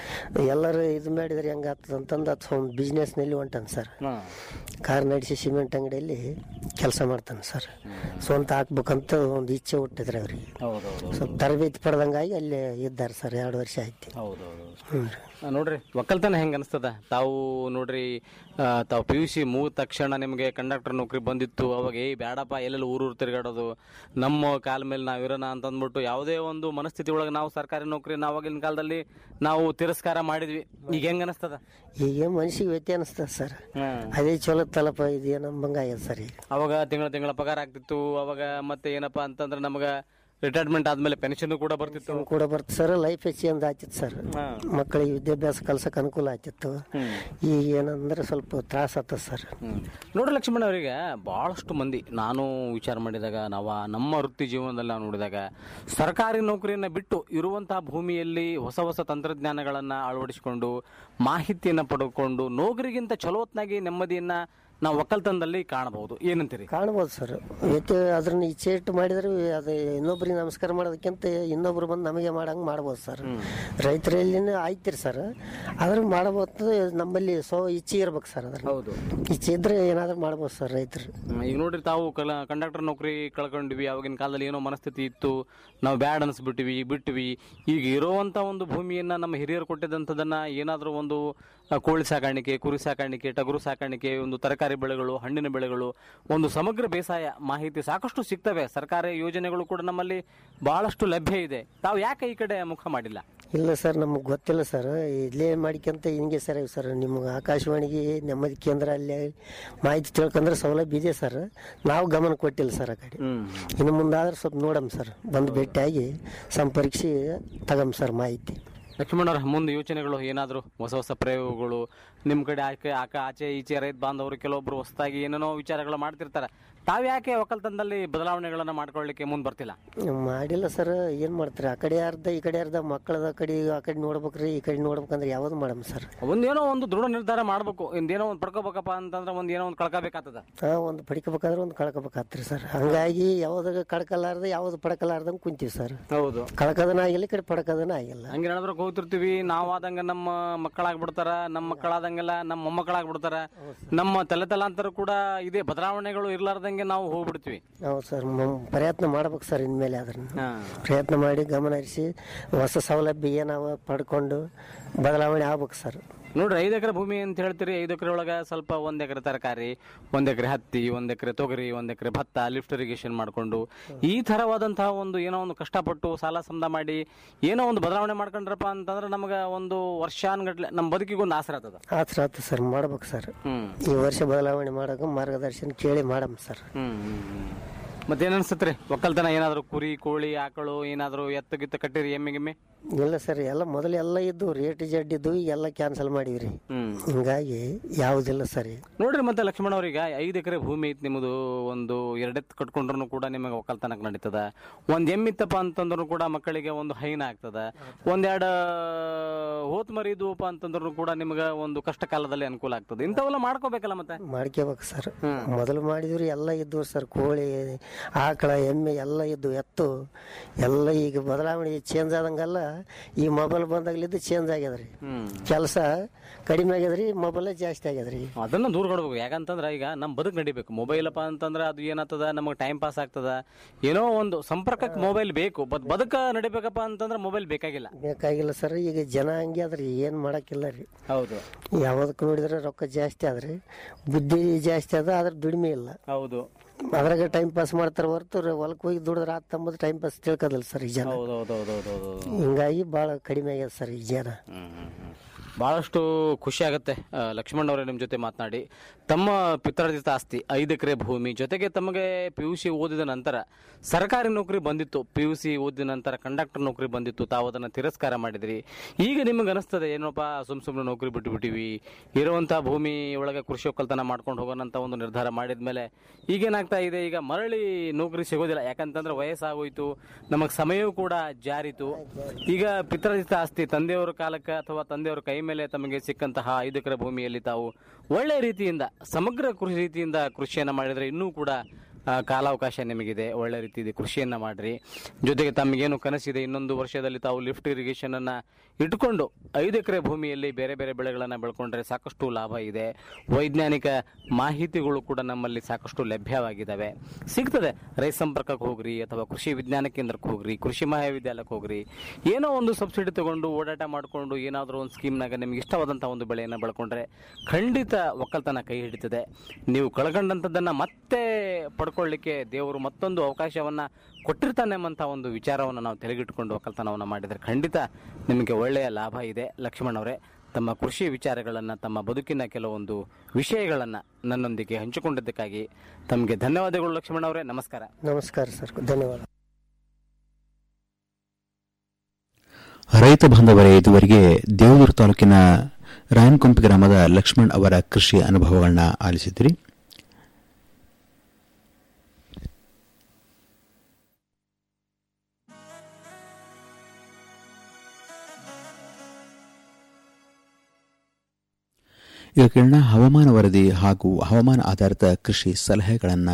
ಎಲ್ಲರೂ ಇದು ಮಾಡಿದ್ರೆ ಹೆಂಗ ಆಗ್ತದೆ ಅಂತಂದು ಅದು ಸ್ವಲ್ಪ ಬಿಸ್ನೆಸ್ನಲ್ಲಿ ಹೊಂಟಾನ ಸರ್ ಕಾರ್ ನಡೆಸಿ ಸಿಮೆಂಟ್ ಅಂಗಡಿಯಲ್ಲಿ ಕೆಲಸ ಮಾಡ್ತಾನೆ ಸರ್ ಸ್ವಂತ ಹಾಕ್ಬೇಕಂತ ಒಂದು ಇಚ್ಛೆ ಹುಟ್ಟಿದ್ರೆ ಅವ್ರಿಗೆ ಹೌದೌದು ಸ್ವಲ್ಪ ತರಬೇತಿ ಪಡೆದಂಗಾಗಿ ಅಲ್ಲೇ ಇದ್ದಾರೆ ಸರ್ ಎರಡು ವರ್ಷ ಆಯ್ತು ಹೌದೌದು ಹ್ಞೂ ನೋಡ್ರಿ ಒಕ್ಕಲ್ತನ ಹೆಂಗ ಅನಿಸ್ತದ ತಾವು ನೋಡ್ರಿ ಆ, ತಾವು ಪಿ ಯು ಸಿ ಮುಗಿದ ತಕ್ಷಣ ನಿಮಗೆ ಕಂಡಕ್ಟರ್ ನೌಕರಿ ಬಂದಿತ್ತು ಅವಾಗ ಏಯ್ ಬೇಡಪ್ಪ ಎಲ್ಲೆಲ್ಲಿ ಊರೂರು ತಿರುಗಾಡೋದು ನಮ್ಮ ಕಾಲ ಮೇಲೆ ನಾವು ಇರೋಣ ಅಂತ ಅಂದ್ಬಿಟ್ಟು ಯಾವುದೇ ಒಂದು ಮನಸ್ಥಿತಿ ಒಳಗೆ ನಾವು ಸರ್ಕಾರಿ ನೌಕರಿ ಆವಾಗಿನ ಕಾಲದಲ್ಲಿ ನಾವು ತಿರಸ್ಕಾರ ಮಾಡಿದ್ವಿ ಈಗ ಹೆಂಗ ಅನಿಸ್ತದ ಈಗ ಮನ್ಸಿಗೆ ವ್ಯತ್ಯ ಅನಿಸ್ತದೆ ಸರ್ ಅದೇ ಚಲೋ ತಲಪ ಇದು ನಂಬಂಗ ಆಗ್ಯದ ಸರ್ ಈಗ ಅವಾಗ ತಿಂಗಳ ತಿಂಗಳ ಪಗಾರ ಆಗ್ತಿತ್ತು ಅವಾಗ ಮತ್ತೆ ಏನಪ್ಪಾ ಅಂತಂದ್ರೆ ನಮಗ ರಿಟೈರ್ಮೆಂಟ್ ಆದ್ಮೇಲೆ ಪೆನ್ಷನ್ ಕೂಡ ಬರ್ತಿತ್ತು ಕೂಡ ಬರ್ತ ಸರ್ ಲೈಫ್ ಚೇಂಜ್ ಆಯ್ತಿತ್ತು ಸರ್ ಮಕ್ಕಳಿಗೆ ವಿದ್ಯಾಭ್ಯಾಸ ಕಲ್ಸಕ್ಕೆ ಅನುಕೂಲ ಆಯ್ತಿತ್ತು ಈಗ ಏನಂದ್ರೆ ಸ್ವಲ್ಪ ತ್ರಾಸ ಆಗ್ತದೆ ಸರ್ ನೋಡ್ರಿ ಲಕ್ಷ್ಮಣ ಅವರಿಗೆ ಬಹಳಷ್ಟು ಮಂದಿ ನಾನು ವಿಚಾರ ಮಾಡಿದಾಗ ನಾವು ಆ ನಮ್ಮ ವೃತ್ತಿ ಜೀವನದಲ್ಲಿ ನಾವು ನೋಡಿದಾಗ ಸರ್ಕಾರಿ ನೌಕರಿಯನ್ನ ಬಿಟ್ಟು ಇರುವಂತಹ ಭೂಮಿಯಲ್ಲಿ ಹೊಸ ಹೊಸ ತಂತ್ರಜ್ಞಾನಗಳನ್ನ ಅಳವಡಿಸಿಕೊಂಡು ಮಾಹಿತಿಯನ್ನ ಪಡೆದುಕೊಂಡು ನೌಕರಿಗಿಂತ ಚಲೋತ್ನಾಗಿ ನೆಮ್ಮದಿಯನ್ನ ನಾವು ಒಕ್ಕಲ್ತನದಲ್ಲಿ ಕಾಣಬಹುದು ಏನಂತೀರಿ ಕಾಣ್ಬೋದು ಸರ್ ವ್ಯತ್ಯ ಅದ್ರನ್ನ ಇಚ್ಛೆ ಇಟ್ಟು ಮಾಡಿದ್ರೆ ಅದು ಇನ್ನೊಬ್ರಿಗೆ ನಮಸ್ಕಾರ ಮಾಡೋದಕ್ಕಿಂತ ಇನ್ನೊಬ್ರು ಬಂದು ನಮಗೆ ಮಾಡಂಗೆ ಮಾಡ್ಬೋದು ಸರ್ ರೈತರಲ್ಲಿನೇ ಆಯ್ತಿರಿ ಸರ್ ಅದ್ರ ಮಾಡ್ಬೋದು ನಮ್ಮಲ್ಲಿ ಸೊ ಇಚ್ಛೆ ಇರ್ಬೇಕು ಸರ್ ಅದ್ರ ಹೌದು ಇಚ್ಛೆ ಇದ್ರೆ ಏನಾದ್ರೂ ಮಾಡ್ಬೋದು ಸರ್ ರೈತರು ಹ್ಮ್, ಈಗ ನೋಡ್ರಿ ತಾವು ಕಲ ಕಂಡಕ್ಟರ್ ನೌಕರಿ ಕಳ್ಕೊಂಡ್ವಿ ಅವಾಗಿನ ಕಾಲದಲ್ಲಿ ಏನೋ ಮನಸ್ಥಿತಿ ಇತ್ತು ನಾವು ಬ್ಯಾಡ್ ಅನ್ಸ್ಬಿಟ್ವಿ ಬಿಟ್ವಿ ಈಗ ಇರುವಂತ ಒಂದು ಭೂಮಿಯನ್ನ ನಮ್ಮ ಹಿರಿಯರು ಕೊಟ್ಟಿದ್ದಂಥದನ್ನ ಏನಾದರೂ ಒಂದು ಆ, ಕೋಳಿ ಸಾಕಾಣಿಕೆ ಕುರಿ ಸಾಕಾಣಿಕೆ ಟಗರು ಸಾಕಾಣಿಕೆ ಒಂದು ತರಕಾರಿ ಬೆಳೆಗಳು ಹಣ್ಣಿನ ಬೆಳೆಗಳು ಒಂದು ಸಮಗ್ರ ಬೇಸಾಯ ಮಾಹಿತಿ ಸಾಕಷ್ಟು ಸಿಗ್ತವೆ ಸರ್ಕಾರಿ ಯೋಜನೆಗಳು ಕೂಡ ನಮ್ಮಲ್ಲಿ ಬಹಳಷ್ಟು ಲಭ್ಯ ಇದೆ ತಾವು ಯಾಕೆ ಈ ಕಡೆ ಮುಖ ಮಾಡಿಲ್ಲ ಇಲ್ಲ ಸರ್ ನಮಗೆ ಗೊತ್ತಿಲ್ಲ ಸರ್ ಇಲ್ಲೇ ಮಾಡ್ಕೊಂತ ಹಿಂಗೆ ಸರ್ ಸರ್ ನಿಮ್ಗೆ ಆಕಾಶವಾಣಿಗೆ ನೆಮ್ಮದಿ ಕೇಂದ್ರ ಅಲ್ಲಿ ಮಾಹಿತಿ ತಿಳ್ಕೊಂಡ್ರೆ ಸೌಲಭ್ಯ ಇದೆ ಸರ್ ನಾವು ಗಮನ ಕೊಟ್ಟಿಲ್ಲ ಸರ್ ಆ ಕಡೆ ಇನ್ನು ಮುಂದಾದ್ರೆ ಸ್ವಲ್ಪ ನೋಡಮ್ ಸರ್ ಬಂದು ಭೇಟಿಯಾಗಿ ಸಂಪರ್ಕಿಸಿ ತಗಮ್ ಸರ್ ಮಾಹಿತಿ ಲಕ್ಷ್ಮಣರ ಮುಂದೆ ಯೋಚನೆಗಳು ಏನಾದರೂ ಹೊಸ ಹೊಸ ಪ್ರಯೋಗಗಳು ನಿಮ್ಮ ಕಡೆ ಆಕೆ ಆಕ ಆಚೆ ಈಚೆ ರೈತ ಬಾಂಧವರು ಕೆಲವೊಬ್ರು ಹೊಸದಾಗಿ ಏನೇನೋ ವಿಚಾರಗಳು ಮಾಡ್ತಿರ್ತಾರೆ ತಾವ್ ಯಾಕೆ ಒಕ್ಕಲ್ತನದಲ್ಲಿ ಬದಲಾವಣೆಗಳನ್ನ ಮಾಡ್ಕೊಳ್ಳಿಕ್ಕೆ ಮುಂದೆ ಬರ್ತಿಲ್ಲ ಮಾಡಿಲ್ಲ ಸರ್ ಏನು ಮಾಡ್ತಾರೆ ಆ ಕಡೆ ಅರ್ಧ ಈ ಕಡೆ ಅರ್ಧ ಮಕ್ಕಳದ ಕಡೆ ಆ ಕಡೆ ನೋಡ್ಬೇಕ್ರಿ ಈ ಕಡೆ ನೋಡ್ಬೇಕಂದ್ರೆ ಯಾವ್ದು ಮಾಡಮ್ ಸರ್ ಒಂದೇನೋ ಒಂದು ದೃಢ ನಿರ್ಧಾರ ಮಾಡ್ಬೇಕು ಒಂದೇನೋ ಒಂದು ಪಡ್ಕೋಬೇಕಪ್ಪ ಅಂತಂದ್ರೆ ಒಂದ್ ಏನೋ ಒಂದು ಕಳ್ಕೋಬೇಕಾಗ್ತದ ಹಾಂ ಒಂದು ಪಡ್ಕೋಬೇಕಾದ್ರೆ ಒಂದು ಕಳ್ಕೊಬೇಕಾತ್ರಿ ಸರ್ ಹಂಗಾಗಿ ಯಾವ್ದಾಗ ಕಳ್ಕಲಾರ್ದ ಯಾವ್ದು ಪಡ್ಕಲಾರ್ದಂಗೆ ಕುಂತೀವಿ ಸರ್ ಹೌದು ಕಳ್ಕೋದನ ಆಗಿಲ್ಲ ಈ ಕಡೆ ಪಡ್ಕೋದನ ಆಗಿಲ್ಲ ಹಂಗೆ ಹೇಳಿದ್ರೆ ಹೋಗ್ತಿರ್ತೀವಿ ನಾವು ಆದಂಗ ನಮ್ಮ ಮಕ್ಕಳಾಗ್ಬಿಡ್ತಾರ ನಮ್ಮ ಮಕ್ಕಳಾದಂಗೆಲ್ಲ ನಮ್ಮ ಮೊಮ್ಮಕ್ಕಳಾಗ್ಬಿಡ್ತಾರ ನಮ್ಮ ತಲೆ ತಲಾಂತರ ಕೂಡ ಇದೇ ಬದಲಾವಣೆಗಳು ಇರ್ಲಾರ್ದಂಗೆ ನಾವು ಹೋಗ್ಬಿಡ್ತೀವಿ ಹೌದು ಸರ್ ಮ- ಪ್ರಯತ್ನ ಮಾಡ್ಬೇಕು ಸರ್ ಇನ್ಮೇಲೆ ಅದನ್ನ ಪ್ರಯತ್ನ ಮಾಡಿ ಗಮನ ಹರಿಸಿ ಹೊಸ ಸೌಲಭ್ಯ ಏನಾವ ಪಡ್ಕೊಂಡು ಬದಲಾವಣೆ ಆಗ್ಬೇಕು ಸರ್ ನೋಡ್ರಿ ಐದು ಎಕರೆ ಭೂಮಿ ಅಂತ ಹೇಳ್ತೀರಿ ಐದು ಎಕರೆ ಒಳಗ ಸ್ವಲ್ಪ ಒಂದ್ ಎಕರೆ ತರಕಾರಿ ಒಂದ್ ಎಕರೆ ಹತ್ತಿ ಒಂದ್ ಎಕರೆ ತೊಗರಿ ಒಂದ್ ಎಕರೆ ಭತ್ತ ಲಿಫ್ಟ್ ಇರಿಗೇಷನ್ ಮಾಡ್ಕೊಂಡು ಈ ತರವಾದಂತಹ ಒಂದು ಏನೋ ಒಂದು ಕಷ್ಟಪಟ್ಟು ಸಾಲ ಸಮದ ಮಾಡಿ ಏನೋ ಒಂದು ಬದಲಾವಣೆ ಮಾಡ್ಕೊಂಡ್ರಪ್ಪ ಅಂತಂದ್ರೆ ನಮಗ ಒಂದು ವರ್ಷಾನ್ಗಟ್ಲೆ ನಮ್ಮ ಬದುಕಿಗೆ ಒಂದು ಆಸರೆ ಆಗ್ತದ ಆತ್ರ ಆತು ಸರ್ ಮಾಡ್ಬೇಕು ಸರ್ ಹ್ಮ್ ಈ ವರ್ಷ ಬದಲಾವಣೆ ಮಾಡೋಕೆ ಮಾರ್ಗದರ್ಶನ ಕೇಳಿ ಮಾಡಮ್ ಸರ್ ಹ್ಮ್ ಮತ್ತೇನ್ ಅನ್ಸತ್ರಿ ಒಕ್ಕಲ್ತನ ಏನಾದ್ರು ಕುರಿ ಕೋಳಿ ಆಕಳು ಏನಾದ್ರು ಎತ್ತು ಗಿತ್ತ ಕಟ್ಟಿರಿ ಎಮ್ಮೆ ಗಿಮ್ಮೆ ಇಲ್ಲ ಸರ್ ಎಲ್ಲ ಮೊದಲು ಎಲ್ಲ ಇದ್ದು ರೇಟ್ ಜಡ್ ಇದ್ದು ಈಗ ಎಲ್ಲ ಕ್ಯಾನ್ಸಲ್ ಮಾಡಿವ್ರಿ ಹ್ಮ್ ಹಿಂಗಾಗಿ ಯಾವುದಿಲ್ಲ ಸರ್ ಈಗ ನೋಡ್ರಿ ಮತ್ತೆ ಲಕ್ಷ್ಮಣ ಅವ್ರೀಗ ಐದು ಎಕರೆ ಭೂಮಿ ಐತಿ ನಿಮ್ಮದು ಒಂದು ಎರಡೆತ್ತು ಕಟ್ಕೊಂಡ್ರು ಕೂಡ ನಿಮಗೆ ಒಕ್ಕಲ್ತನಕ್ಕೆ ನಡೀತದ ಒಂದ್ ಎಮ್ಮಿತ್ತಪ್ಪ ಅಂತಂದ್ರು ಕೂಡ ಮಕ್ಕಳಿಗೆ ಒಂದು ಹೈನ ಆಗ್ತದ ಒಂದೆರಡು ಹೋತ್ ಮರಿದುವಪ್ಪ ಅಂತಂದ್ರು ಕೂಡ ನಿಮ್ಗೆ ಒಂದು ಕಷ್ಟ ಕಾಲದಲ್ಲಿ ಅನುಕೂಲ ಆಗ್ತದೆ ಇಂಥವೆಲ್ಲ ಮಾಡ್ಕೋಬೇಕಲ್ಲ ಮತ್ತೆ ಮಾಡ್ಕೋಬೇಕು ಸರ್ ಮೊದಲು ಮಾಡಿದ್ವಿ ಎಲ್ಲ ಇದ್ವು ಸರ್ ಕೋಳಿ ಆಕಳ ಎಮ್ಮೆ ಎಲ್ಲ ಇದ್ದು ಎತ್ತು ಎಲ್ಲ ಈಗ ಬದಲಾವಣೆ ಚೇಂಜ್ ಆದಂಗೆಲ್ಲ ಈ ಮೊಬೈಲ್ ಬಂದಾಗ್ಲಿದ್ದು ಚೇಂಜ್ ಆಗ್ಯದ್ರಿ ಕೆಲಸ ಕಡಿಮೆ ಆಗ್ಯದ್ರಿ ಮೊಬೈಲ್ ಜಾಸ್ತಿ ಆಗ್ಯದ್ರಿ ಅದನ್ನ ದೂರ ಕೊಡ್ಬೇಕು ಯಾಕಂತಂದ್ರೆ ಈಗ ನಮ್ಮ ಬದುಕು ನಡಿಬೇಕು ಮೊಬೈಲ್ ಅಪ್ಪ ಅಂತಂದ್ರೆ ಅದು ಏನಾಗ್ತದ ನಮಗೆ ಟೈಮ್ ಪಾಸ್ ಆಗ್ತದ ಏನೋ ಒಂದು ಸಂಪರ್ಕಕ್ಕೆ ಮೊಬೈಲ್ ಬೇಕು ಬಟ್ ಬದುಕ ನಡಿಬೇಕಪ್ಪ ಅಂತಂದ್ರೆ ಮೊಬೈಲ್ ಬೇಕಾಗಿಲ್ಲ ಬೇಕಾಗಿಲ್ಲ ಸರ್ ಈಗ ಜನ ಹಂಗೆ ಅದ್ರಿ ಏನ್ ಮಾಡಕ್ಕಿಲ್ಲ ರೀ ಹೌದು ಯಾವ್ದಕ್ಕೆ ನೋಡಿದ್ರೆ ರೊಕ್ಕ ಜಾಸ್ತಿ ಆದ್ರಿ ಬುದ್ಧಿ ಜಾಸ್ತಿ ಅದ ಆದ್ರೆ ದುಡಿಮೆ ಇಲ್ಲ ಹೌದು ಅದ್ರಾಗ ಟೈಮ್ ಪಾಸ್ ಮಾಡ್ತಾರ ಹೊರತು ಹೊಲಕ್ಕೆ ಹೋಗಿ ದುಡಿದ್ರೆ ಆತ್ ತಂಬದು ಟೈಮ್ ಪಾಸ್ ತಿಳ್ಕೋದಿಲ್ಲ ಸರ್ ಈ ಜನ ಹೌದು ಹೌದು ಹೌದು ಹೌದು ಹೌದು ಹಿಂಗಾಗಿ ಭಾಳ ಕಡಿಮೆ ಆಗ್ಯದ ಸರ್ ಈ ಜನ ಬಹಳಷ್ಟು ಖುಷಿ ಆಗುತ್ತೆ ಆ, ಲಕ್ಷ್ಮಣ್ ಅವರೇ ನಿಮ್ಮ ಜೊತೆ ಮಾತನಾಡಿ ತಮ್ಮ ಪಿತ್ರಾರ್ಜಿತ ಆಸ್ತಿ ಐದು ಎಕರೆ ಭೂಮಿ ಜೊತೆಗೆ ತಮಗೆ ಪಿ ಯು ಸಿ ಓದಿದ ನಂತರ ಸರ್ಕಾರಿ ನೌಕರಿ ಬಂದಿತ್ತು ಪಿ ಯು ಸಿ ಓದಿದ ನಂತರ ಕಂಡಕ್ಟರ್ ನೌಕರಿ ಬಂದಿತ್ತು ತಾವು ಅದನ್ನು ತಿರಸ್ಕಾರ ಮಾಡಿದ್ರಿ ಈಗ ನಿಮಗೆ ಅನಿಸ್ತದೆ ಏನಪ್ಪ ಸುಮ್ ಸುಮ್ಮನೆ ನೌಕರಿ ಬಿಟ್ಟುಬಿಟ್ಟಿವಿ ಇರುವಂಥ ಭೂಮಿ ಒಳಗೆ ಕೃಷಿ ಒಕ್ಕಲ್ತನ ಮಾಡ್ಕೊಂಡು ಹೋಗೋಣಂತ ಒಂದು ನಿರ್ಧಾರ ಮಾಡಿದ ಮೇಲೆ ಈಗೇನಾಗ್ತಾ ಇದೆ ಈಗ ಮರಳಿ ನೌಕರಿ ಸಿಗೋದಿಲ್ಲ ಯಾಕಂತಂದ್ರೆ ವಯಸ್ಸಾಗೋಯ್ತು ನಮಗೆ ಸಮಯವೂ ಕೂಡ ಜಾರಿತು ಈಗ ಪಿತ್ರಾರ್ಜಿತ ಆಸ್ತಿ ತಂದೆಯವರ ಕಾಲಕ್ಕೆ ಅಥವಾ ತಂದೆಯವರ ಕೈ ಮೇಲೆ ತಮಗೆ ಸಿಕ್ಕಂತಹ ಐದು ಎಕರೆ ಭೂಮಿಯಲ್ಲಿ ತಾವು ಒಳ್ಳೆ ರೀತಿಯಿಂದ ಸಮಗ್ರ ಕೃಷಿ ರೀತಿಯಿಂದ ಕೃಷಿಯನ್ನು ಮಾಡಿದರೆ ಇನ್ನೂ ಕೂಡ ಆ, ಕಾಲಾವಕಾಶ ನಿಮಗಿದೆ ಒಳ್ಳೆ ರೀತಿಯಲ್ಲಿ ಕೃಷಿಯನ್ನ ಮಾಡ್ರಿ ಜೊತೆಗೆ ತಮಗೇನು ಕನಸಿದೆ ಇನ್ನೊಂದು ವರ್ಷದಲ್ಲಿ ತಾವು ಲಿಫ್ಟ್ ಇರಿಗೇಷನ್ ಅನ್ನ ಇಟ್ಕೊಂಡು ಐದು ಎಕರೆ ಭೂಮಿಯಲ್ಲಿ ಬೇರೆ ಬೇರೆ ಬೆಳೆಗಳನ್ನು ಬೆಳ್ಕೊಂಡ್ರೆ ಸಾಕಷ್ಟು ಲಾಭ ಇದೆ ವೈಜ್ಞಾನಿಕ ಮಾಹಿತಿಗಳು ಕೂಡ ನಮ್ಮಲ್ಲಿ ಸಾಕಷ್ಟು ಲಭ್ಯವಾಗಿದ್ದಾವೆ ಸಿಗ್ತದೆ ರೈತ ಸಂಪರ್ಕಕ್ಕೆ ಹೋಗ್ರಿ ಅಥವಾ ಕೃಷಿ ವಿಜ್ಞಾನ ಕೇಂದ್ರಕ್ಕೆ ಹೋಗ್ರಿ ಕೃಷಿ ಮಹಾವಿದ್ಯಾಲಯಕ್ಕೆ ಹೋಗ್ರಿ ಏನೋ ಒಂದು ಸಬ್ಸಿಡಿ ತಗೊಂಡು ಓಡಾಟ ಮಾಡಿಕೊಂಡು ಏನಾದರೂ ಒಂದು ಸ್ಕೀಮ್ನಾಗ ನಿಮ್ಗೆ ಇಷ್ಟವಾದಂಥ ಒಂದು ಬೆಳೆಯನ್ನು ಬೆಳ್ಕೊಂಡ್ರೆ ಖಂಡಿತ ಒಕ್ಕಲ್ತನ ಕೈ ಹಿಡಿತದೆ ನೀವು ಕಳ್ಕೊಂಡಂಥದ್ದನ್ನು ಮತ್ತೆ ಪಡ್ಕೊಳ್ಳಿಕ್ಕೆ ದೇವರು ಮತ್ತೊಂದು ಅವಕಾಶವನ್ನು ಕೊಟ್ಟಿರ್ತಾನೆ ಎಂಬಂಥ ಒಂದು ವಿಚಾರವನ್ನು ನಾವು ತೆಗೆದಿಟ್ಟುಕೊಂಡು ಒಕ್ಕಲ್ತನವನ್ನು ಮಾಡಿದರೆ ಖಂಡಿತ ನಿಮಗೆ ಒಳ್ಳೆಯ ಲಾಭ ಇದೆ ಲಕ್ಷ್ಮಣ್ ಅವರೇ ತಮ್ಮ ಕೃಷಿ ವಿಚಾರಗಳನ್ನು ತಮ್ಮ ಬದುಕಿನ ಕೆಲವೊಂದು ವಿಷಯಗಳನ್ನು ನನ್ನೊಂದಿಗೆ ಹಂಚಿಕೊಂಡಿದ್ದಕ್ಕಾಗಿ ತಮಗೆ ಧನ್ಯವಾದಗಳು ಲಕ್ಷ್ಮಣ್ ಅವರೇ ನಮಸ್ಕಾರ ನಮಸ್ಕಾರ ಸರ್ ಧನ್ಯವಾದ ರೈತ ಬಾಂಧವರೇ ಇದುವರೆಗೆ ದೇವದೂರು ತಾಲೂಕಿನ ರಾಯನಕೊಂಪಿ ಗ್ರಾಮದ ಲಕ್ಷ್ಮಣ್ ಅವರ ಕೃಷಿ ಅನುಭವಗಳನ್ನ ಆಲಿಸಿದ್ರಿ ಈಗ ಕೇಳೋಣ ಹವಾಮಾನ ವರದಿ ಹಾಗೂ ಹವಾಮಾನ ಆಧಾರಿತ ಕೃಷಿ ಸಲಹೆಗಳನ್ನು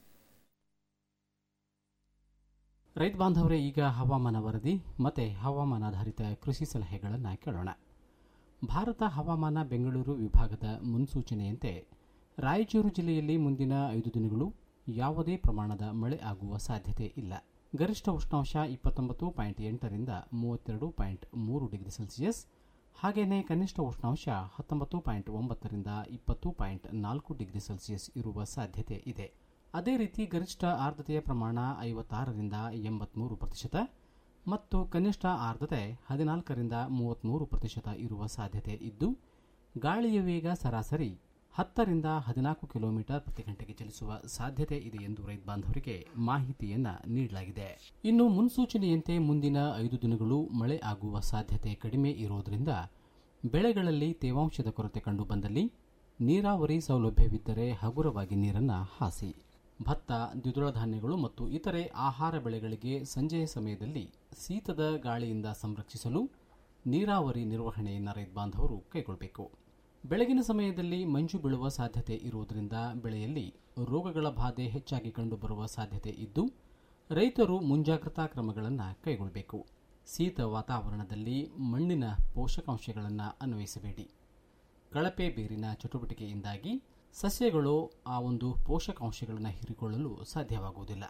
ರೈತ ಬಾಂಧವರೇ ಈಗ ಹವಾಮಾನ ವರದಿ ಮತ್ತು ಹವಾಮಾನಾಧಾರಿತ ಕೃಷಿ ಸಲಹೆಗಳನ್ನು ಕೇಳೋಣ ಭಾರತ ಹವಾಮಾನ ಬೆಂಗಳೂರು ವಿಭಾಗದ ಮುನ್ಸೂಚನೆಯಂತೆ ರಾಯಚೂರು ಜಿಲ್ಲೆಯಲ್ಲಿ ಮುಂದಿನ ಐದು ದಿನಗಳು ಯಾವುದೇ ಪ್ರಮಾಣದ ಮಳೆ ಆಗುವ ಸಾಧ್ಯತೆ ಇಲ್ಲ ಗರಿಷ್ಠ ಉಷ್ಣಾಂಶ ಇಪ್ಪತ್ತೊಂಬತ್ತು ಪಾಯಿಂಟ್ ಎಂಟರಿಂದ ಮೂವತ್ತೆರಡು ಪಾಯಿಂಟ್ ಮೂರು ಡಿಗ್ರಿ ಸೆಲ್ಸಿಯಸ್ ಹಾಗೆಯೇ ಕನಿಷ್ಠ ಉಷ್ಣಾಂಶ ಹತ್ತೊಂಬತ್ತು ಪಾಯಿಂಟ್ ಒಂಬತ್ತರಿಂದ ಇಪ್ಪತ್ತು ಪಾಯಿಂಟ್ ನಾಲ್ಕು ಡಿಗ್ರಿ ಸೆಲ್ಸಿಯಸ್ ಇರುವ ಸಾಧ್ಯತೆ ಇದೆ ಅದೇ ರೀತಿ ಗರಿಷ್ಠ ಆರ್ದ್ರತೆಯ ಪ್ರಮಾಣ ಐವತ್ತಾರರಿಂದ ಎಂಬತ್ಮೂರು ಪ್ರತಿಶತ ಮತ್ತು ಕನಿಷ್ಠ ಆರ್ದ್ರತೆ ಹದಿನಾಲ್ಕರಿಂದ ಮೂವತ್ತ್ಮೂರು ಪ್ರತಿಶತ ಇರುವ ಸಾಧ್ಯತೆ ಇದ್ದು ಗಾಳಿಯ ವೇಗ ಸರಾಸರಿ ಹತ್ತರಿಂದ ಹದಿನಾಲ್ಕು ಕಿಲೋಮೀಟರ್ ಪ್ರತಿ ಗಂಟೆಗೆ ಚಲಿಸುವ ಸಾಧ್ಯತೆ ಇದೆ ಎಂದು ರೈತ ಬಾಂಧವರಿಗೆ ಮಾಹಿತಿಯನ್ನ ನೀಡಲಾಗಿದೆ ಇನ್ನು ಮುನ್ಸೂಚನೆಯಂತೆ ಮುಂದಿನ ಐದು ದಿನಗಳು ಮಳೆ ಆಗುವ ಸಾಧ್ಯತೆ ಕಡಿಮೆ ಇರುವುದರಿಂದ ಬೆಳೆಗಳಲ್ಲಿ ತೇವಾಂಶದ ಕೊರತೆ ಕಂಡು ಬಂದಲ್ಲಿ ನೀರಾವರಿ ಸೌಲಭ್ಯವಿದ್ದರೆ ಹಗುರವಾಗಿ ನೀರನ್ನು ಹಾಸಿ ಭತ್ತ ದ್ವಿದಳ ಧಾನ್ಯಗಳು ಮತ್ತು ಇತರೆ ಆಹಾರ ಬೆಳೆಗಳಿಗೆ ಸಂಜೆಯ ಸಮಯದಲ್ಲಿ ಶೀತದ ಗಾಳಿಯಿಂದ ಸಂರಕ್ಷಿಸಲು ನೀರಾವರಿ ನಿರ್ವಹಣೆಯನ್ನು ರೈತ ಬಾಂಧವರು ಕೈಗೊಳ್ಳಬೇಕು ಬೆಳಗಿನ ಸಮಯದಲ್ಲಿ ಮಂಜು ಬೀಳುವ ಸಾಧ್ಯತೆ ಇರುವುದರಿಂದ ಬೆಳೆಯಲ್ಲಿ ರೋಗಗಳ ಬಾಧೆ ಹೆಚ್ಚಾಗಿ ಕಂಡುಬರುವ ಸಾಧ್ಯತೆ ಇದ್ದು ರೈತರು ಮುಂಜಾಗ್ರತಾ ಕ್ರಮಗಳನ್ನು ಕೈಗೊಳ್ಳಬೇಕು ಶೀತ ವಾತಾವರಣದಲ್ಲಿ ಮಣ್ಣಿನ ಪೋಷಕಾಂಶಗಳನ್ನು ಅನ್ವಯಿಸಬೇಡಿ ಕಳಪೆ ಬೇರಿನ ಚಟುವಟಿಕೆಯಿಂದಾಗಿ ಸಸ್ಯಗಳು ಆ ಒಂದು ಪೋಷಕಾಂಶಗಳನ್ನು ಹೀರಿಕೊಳ್ಳಲು ಸಾಧ್ಯವಾಗುವುದಿಲ್ಲ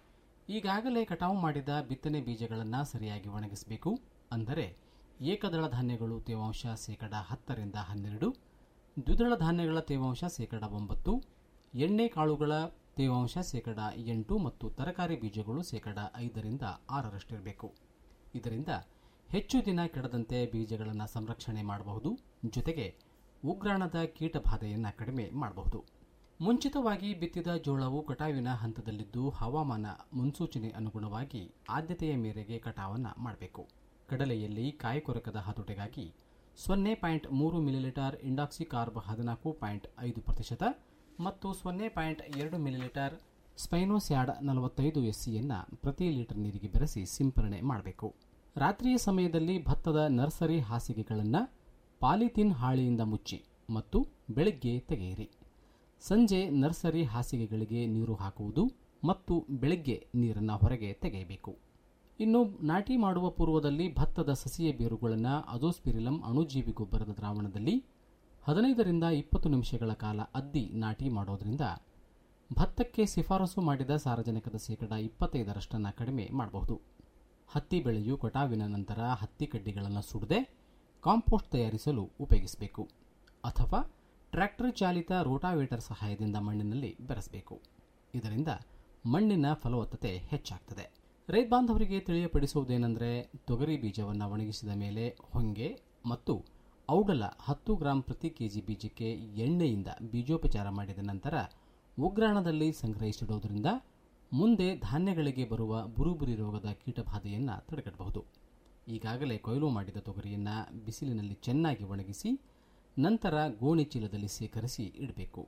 ಈಗಾಗಲೇ ಕಟಾವು ಮಾಡಿದ ಬಿತ್ತನೆ ಬೀಜಗಳನ್ನು ಸರಿಯಾಗಿ ಒಣಗಿಸಬೇಕು ಅಂದರೆ ಏಕದಳ ಧಾನ್ಯಗಳು ತೇವಾಂಶ ಶೇಕಡ ಹತ್ತರಿಂದ ಹನ್ನೆರಡು ದ್ವಿದಳ ಧಾನ್ಯಗಳ ತೇವಾಂಶ ಶೇಕಡ ಒಂಬತ್ತು ಎಣ್ಣೆ ಕಾಳುಗಳ ತೇವಾಂಶ ಶೇಕಡ ಎಂಟು ಮತ್ತು ತರಕಾರಿ ಬೀಜಗಳು ಶೇಕಡ ಐದರಿಂದ ಆರರಷ್ಟಿರಬೇಕು ಇದರಿಂದ ಹೆಚ್ಚು ದಿನ ಕೆಡದಂತೆ ಬೀಜಗಳನ್ನು ಸಂರಕ್ಷಣೆ ಮಾಡಬಹುದು ಜೊತೆಗೆ ಉಗ್ರಾಣದ ಕೀಟ ಬಾಧೆಯನ್ನು ಕಡಿಮೆ ಮಾಡಬಹುದು ಮುಂಚಿತವಾಗಿ ಬಿತ್ತಿದ ಜೋಳವು ಕಟಾವಿನ ಹಂತದಲ್ಲಿದ್ದು ಹವಾಮಾನ ಮುನ್ಸೂಚನೆ ಅನುಗುಣವಾಗಿ ಆದ್ಯತೆಯ ಮೇರೆಗೆ ಕಟಾವನ್ನು ಮಾಡಬೇಕು ಕಡಲೆಯಲ್ಲಿ ಕಾಯಿ ಕೊರಕದ ಹತೋಟಿಗಾಗಿ ಸೊನ್ನೆ ಪಾಯಿಂಟ್ ಮೂರು ಮಿಲಿಲೀಟರ್ ಇಂಡಾಕ್ಸಿ ಕಾರ್ಬ್ ಹದಿನಾಲ್ಕು ಪಾಯಿಂಟ್ ಐದು ಪ್ರತಿಶತ ಮತ್ತು ಸೊನ್ನೆ ಪಾಯಿಂಟ್ ಎರಡು ಮಿಲಿಲೀಟರ್ ಸ್ಪೈನೋಸ್ಯಾಡ್ ನಲವತ್ತೈದು ಎಸ್ಸಿಯನ್ನು ಪ್ರತಿ ಲೀಟರ್ ನೀರಿಗೆ ಬೆರೆಸಿ ಸಿಂಪರಣೆ ಮಾಡಬೇಕು ರಾತ್ರಿಯ ಸಮಯದಲ್ಲಿ ಭತ್ತದ ನರ್ಸರಿ ಹಾಸಿಗೆಗಳನ್ನು ಪಾಲಿಥೀನ್ ಹಾಳೆಯಿಂದ ಮುಚ್ಚಿ ಮತ್ತು ಬೆಳಗ್ಗೆ ತೆಗೆಯಿರಿ ಸಂಜೆ ನರ್ಸರಿ ಹಾಸಿಗೆಗಳಿಗೆ ನೀರು ಹಾಕುವುದು ಮತ್ತು ಬೆಳಗ್ಗೆ ನೀರನ್ನು ಹೊರಗೆ ತೆಗೆಯಬೇಕು ಇನ್ನು ನಾಟಿ ಮಾಡುವ ಪೂರ್ವದಲ್ಲಿ ಭತ್ತದ ಸಸಿಯ ಬೇರುಗಳನ್ನು ಅಜೋಸ್ಪಿರಿಲಂ ಅಣುಜೀವಿ ಗೊಬ್ಬರದ ದ್ರಾವಣದಲ್ಲಿ ಹದಿನೈದರಿಂದ ಇಪ್ಪತ್ತು ನಿಮಿಷಗಳ ಕಾಲ ಅದ್ದಿ ನಾಟಿ ಮಾಡೋದ್ರಿಂದ ಭತ್ತಕ್ಕೆ ಶಿಫಾರಸು ಮಾಡಿದ ಸಾರಜನಕದ ಶೇಕಡ ಇಪ್ಪತ್ತೈದರಷ್ಟನ್ನು ಕಡಿಮೆ ಮಾಡಬಹುದು ಹತ್ತಿ ಬೆಳೆಯು ಕಟಾವಿನ ನಂತರ ಹತ್ತಿ ಕಡ್ಡಿಗಳನ್ನು ಸುಡದೆ ಕಾಂಪೋಸ್ಟ್ ತಯಾರಿಸಲು ಉಪಯೋಗಿಸಬೇಕು ಅಥವಾ ಟ್ರ್ಯಾಕ್ಟರ್ ಚಾಲಿತ ರೋಟಾವೇಟರ್ ಸಹಾಯದಿಂದ ಮಣ್ಣಿನಲ್ಲಿ ಬೆರೆಸಬೇಕು ಇದರಿಂದ ಮಣ್ಣಿನ ಫಲವತ್ತತೆ ಹೆಚ್ಚಾಗ್ತದೆ ರೈತ ಬಾಂಧವರಿಗೆ ತಿಳಿಯಪಡಿಸುವುದೇನೆಂದರೆ ತೊಗರಿ ಬೀಜವನ್ನು ಒಣಗಿಸಿದ ಮೇಲೆ ಹೊಂಗೆ ಮತ್ತು ಔಡಲ ಹತ್ತು ಗ್ರಾಂ ಪ್ರತಿ ಕೆಜಿ ಬೀಜಕ್ಕೆ ಎಣ್ಣೆಯಿಂದ ಬೀಜೋಪಚಾರ ಮಾಡಿದ ನಂತರ ಉಗ್ರಾಣದಲ್ಲಿ ಸಂಗ್ರಹಿಸಿಡುವುದರಿಂದ ಮುಂದೆ ಧಾನ್ಯಗಳಿಗೆ ಬರುವ ಬುರುಬುರಿ ರೋಗದ ಕೀಟಬಾಧೆಯನ್ನು ತಡೆಗಟ್ಟಬಹುದು ಈಗಾಗಲೇ ಕೊಯ್ಲು ಮಾಡಿದ ತೊಗರಿಯನ್ನು ಬಿಸಿಲಿನಲ್ಲಿ ಚೆನ್ನಾಗಿ ಒಣಗಿಸಿ ನಂತರ ಗೋಣಿ ಚೀಲದಲ್ಲಿ ಸೇಕರಿಸಿ ಇಡಬೇಕು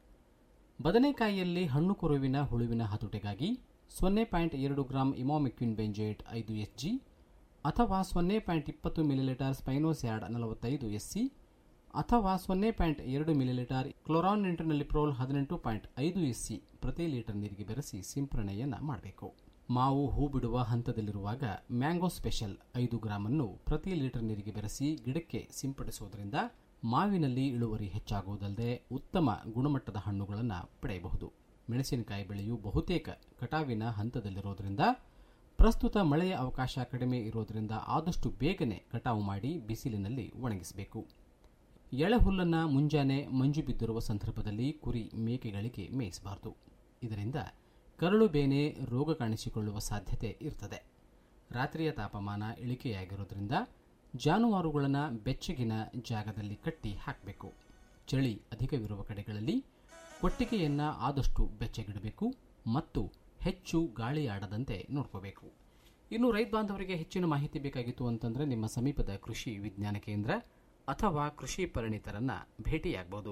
ಬದನೆಕಾಯಿಯಲ್ಲಿ ಹಣ್ಣು ಕೊರುವಿನ ಹುಳುವಿನ ಹತೋಟಿಗಾಗಿ ಸೊನ್ನೆ ಪಾಯಿಂಟ್ ಎರಡು ಗ್ರಾಂ ಇಮಾಮಿಕ್ವಿನ್ ಬೆಂಜೇಟ್ ಐದು ಎಸ್ ಜಿ ಅಥವಾ ಸೊನ್ನೆ ಪಾಯಿಂಟ್ ಇಪ್ಪತ್ತು ಮಿಲಿಲೀಟರ್ ಸ್ಪೈನೋಸ್ಯಾಡ್ ನಲವತ್ತೈದು ಎಸ್ ಸಿ ಅಥವಾ ಸೊನ್ನೆ ಪಾಯಿಂಟ್ ಎರಡು ಮಿಲಿಲೀಟರ್ ಕ್ಲೋರಾನ್ ಇಂಟರ್ನಲಿಪ್ರೋಲ್ ಹದಿನೆಂಟು ಪಾಯಿಂಟ್ ಐದು ಎಸ್ ಸಿ ಪ್ರತಿ ಲೀಟರ್ ನೀರಿಗೆ ಬೆರೆಸಿ ಸಿಂಪರಣೆಯನ್ನು ಮಾಡಬೇಕು ಮಾವು ಹೂ ಬಿಡುವ ಹಂತದಲ್ಲಿರುವಾಗ ಮ್ಯಾಂಗೋ ಸ್ಪೆಷಲ್ ಐದು ಗ್ರಾಮನ್ನು ಪ್ರತಿ ಲೀಟರ್ ನೀರಿಗೆ ಬೆರೆಸಿ ಗಿಡಕ್ಕೆ ಸಿಂಪಡಿಸುವುದರಿಂದ ಮಾವಿನಲ್ಲಿ ಇಳುವರಿ ಹೆಚ್ಚಾಗುವುದಲ್ಲದೆ ಉತ್ತಮ ಗುಣಮಟ್ಟದ ಹಣ್ಣುಗಳನ್ನು ಪಡೆಯಬಹುದು ಮೆಣಸಿನಕಾಯಿ ಬೆಳೆಯು ಬಹುತೇಕ ಕಟಾವಿನ ಹಂತದಲ್ಲಿರೋದ್ರಿಂದ ಪ್ರಸ್ತುತ ಮಳೆಯ ಅವಕಾಶ ಕಡಿಮೆ ಇರೋದ್ರಿಂದ ಆದಷ್ಟು ಬೇಗನೆ ಕಟಾವು ಮಾಡಿ ಬಿಸಿಲಿನಲ್ಲಿ ಒಣಗಿಸಬೇಕು ಎಳೆ ಹುಲ್ಲನ್ನು ಮುಂಜಾನೆ ಮಂಜು ಬಿದ್ದಿರುವ ಸಂದರ್ಭದಲ್ಲಿ ಕುರಿ ಮೇಕೆಗಳಿಗೆ ಮೇಯಿಸಬಾರದು ಇದರಿಂದ ಕರಳು ಬೇನೆ ರೋಗ ಕಾಣಿಸಿಕೊಳ್ಳುವ ಸಾಧ್ಯತೆ ಇರ್ತದೆ ರಾತ್ರಿಯ ತಾಪಮಾನ ಇಳಿಕೆಯಾಗಿರೋದ್ರಿಂದ ಜಾನುವಾರುಗಳನ್ನು ಬೆಚ್ಚಗಿನ ಜಾಗದಲ್ಲಿ ಕಟ್ಟಿ ಹಾಕಬೇಕು ಚಳಿ ಅಧಿಕವಿರುವ ಕಡೆಗಳಲ್ಲಿ ಕೊಟ್ಟಿಗೆಯನ್ನು ಆದಷ್ಟು ಬೆಚ್ಚಗಿಡಬೇಕು ಮತ್ತು ಹೆಚ್ಚು ಗಾಳಿ ಆಡದಂತೆ ನೋಡ್ಕೋಬೇಕು ಇನ್ನು ರೈತ ಬಾಂಧವರಿಗೆ ಹೆಚ್ಚಿನ ಮಾಹಿತಿ ಬೇಕಾಗಿತ್ತು ಅಂತಂದರೆ ನಿಮ್ಮ ಸಮೀಪದ ಕೃಷಿ ವಿಜ್ಞಾನ ಕೇಂದ್ರ ಅಥವಾ ಕೃಷಿ ಪರಿಣಿತರನ್ನ ಭೇಟಿಯಾಗಬಹುದು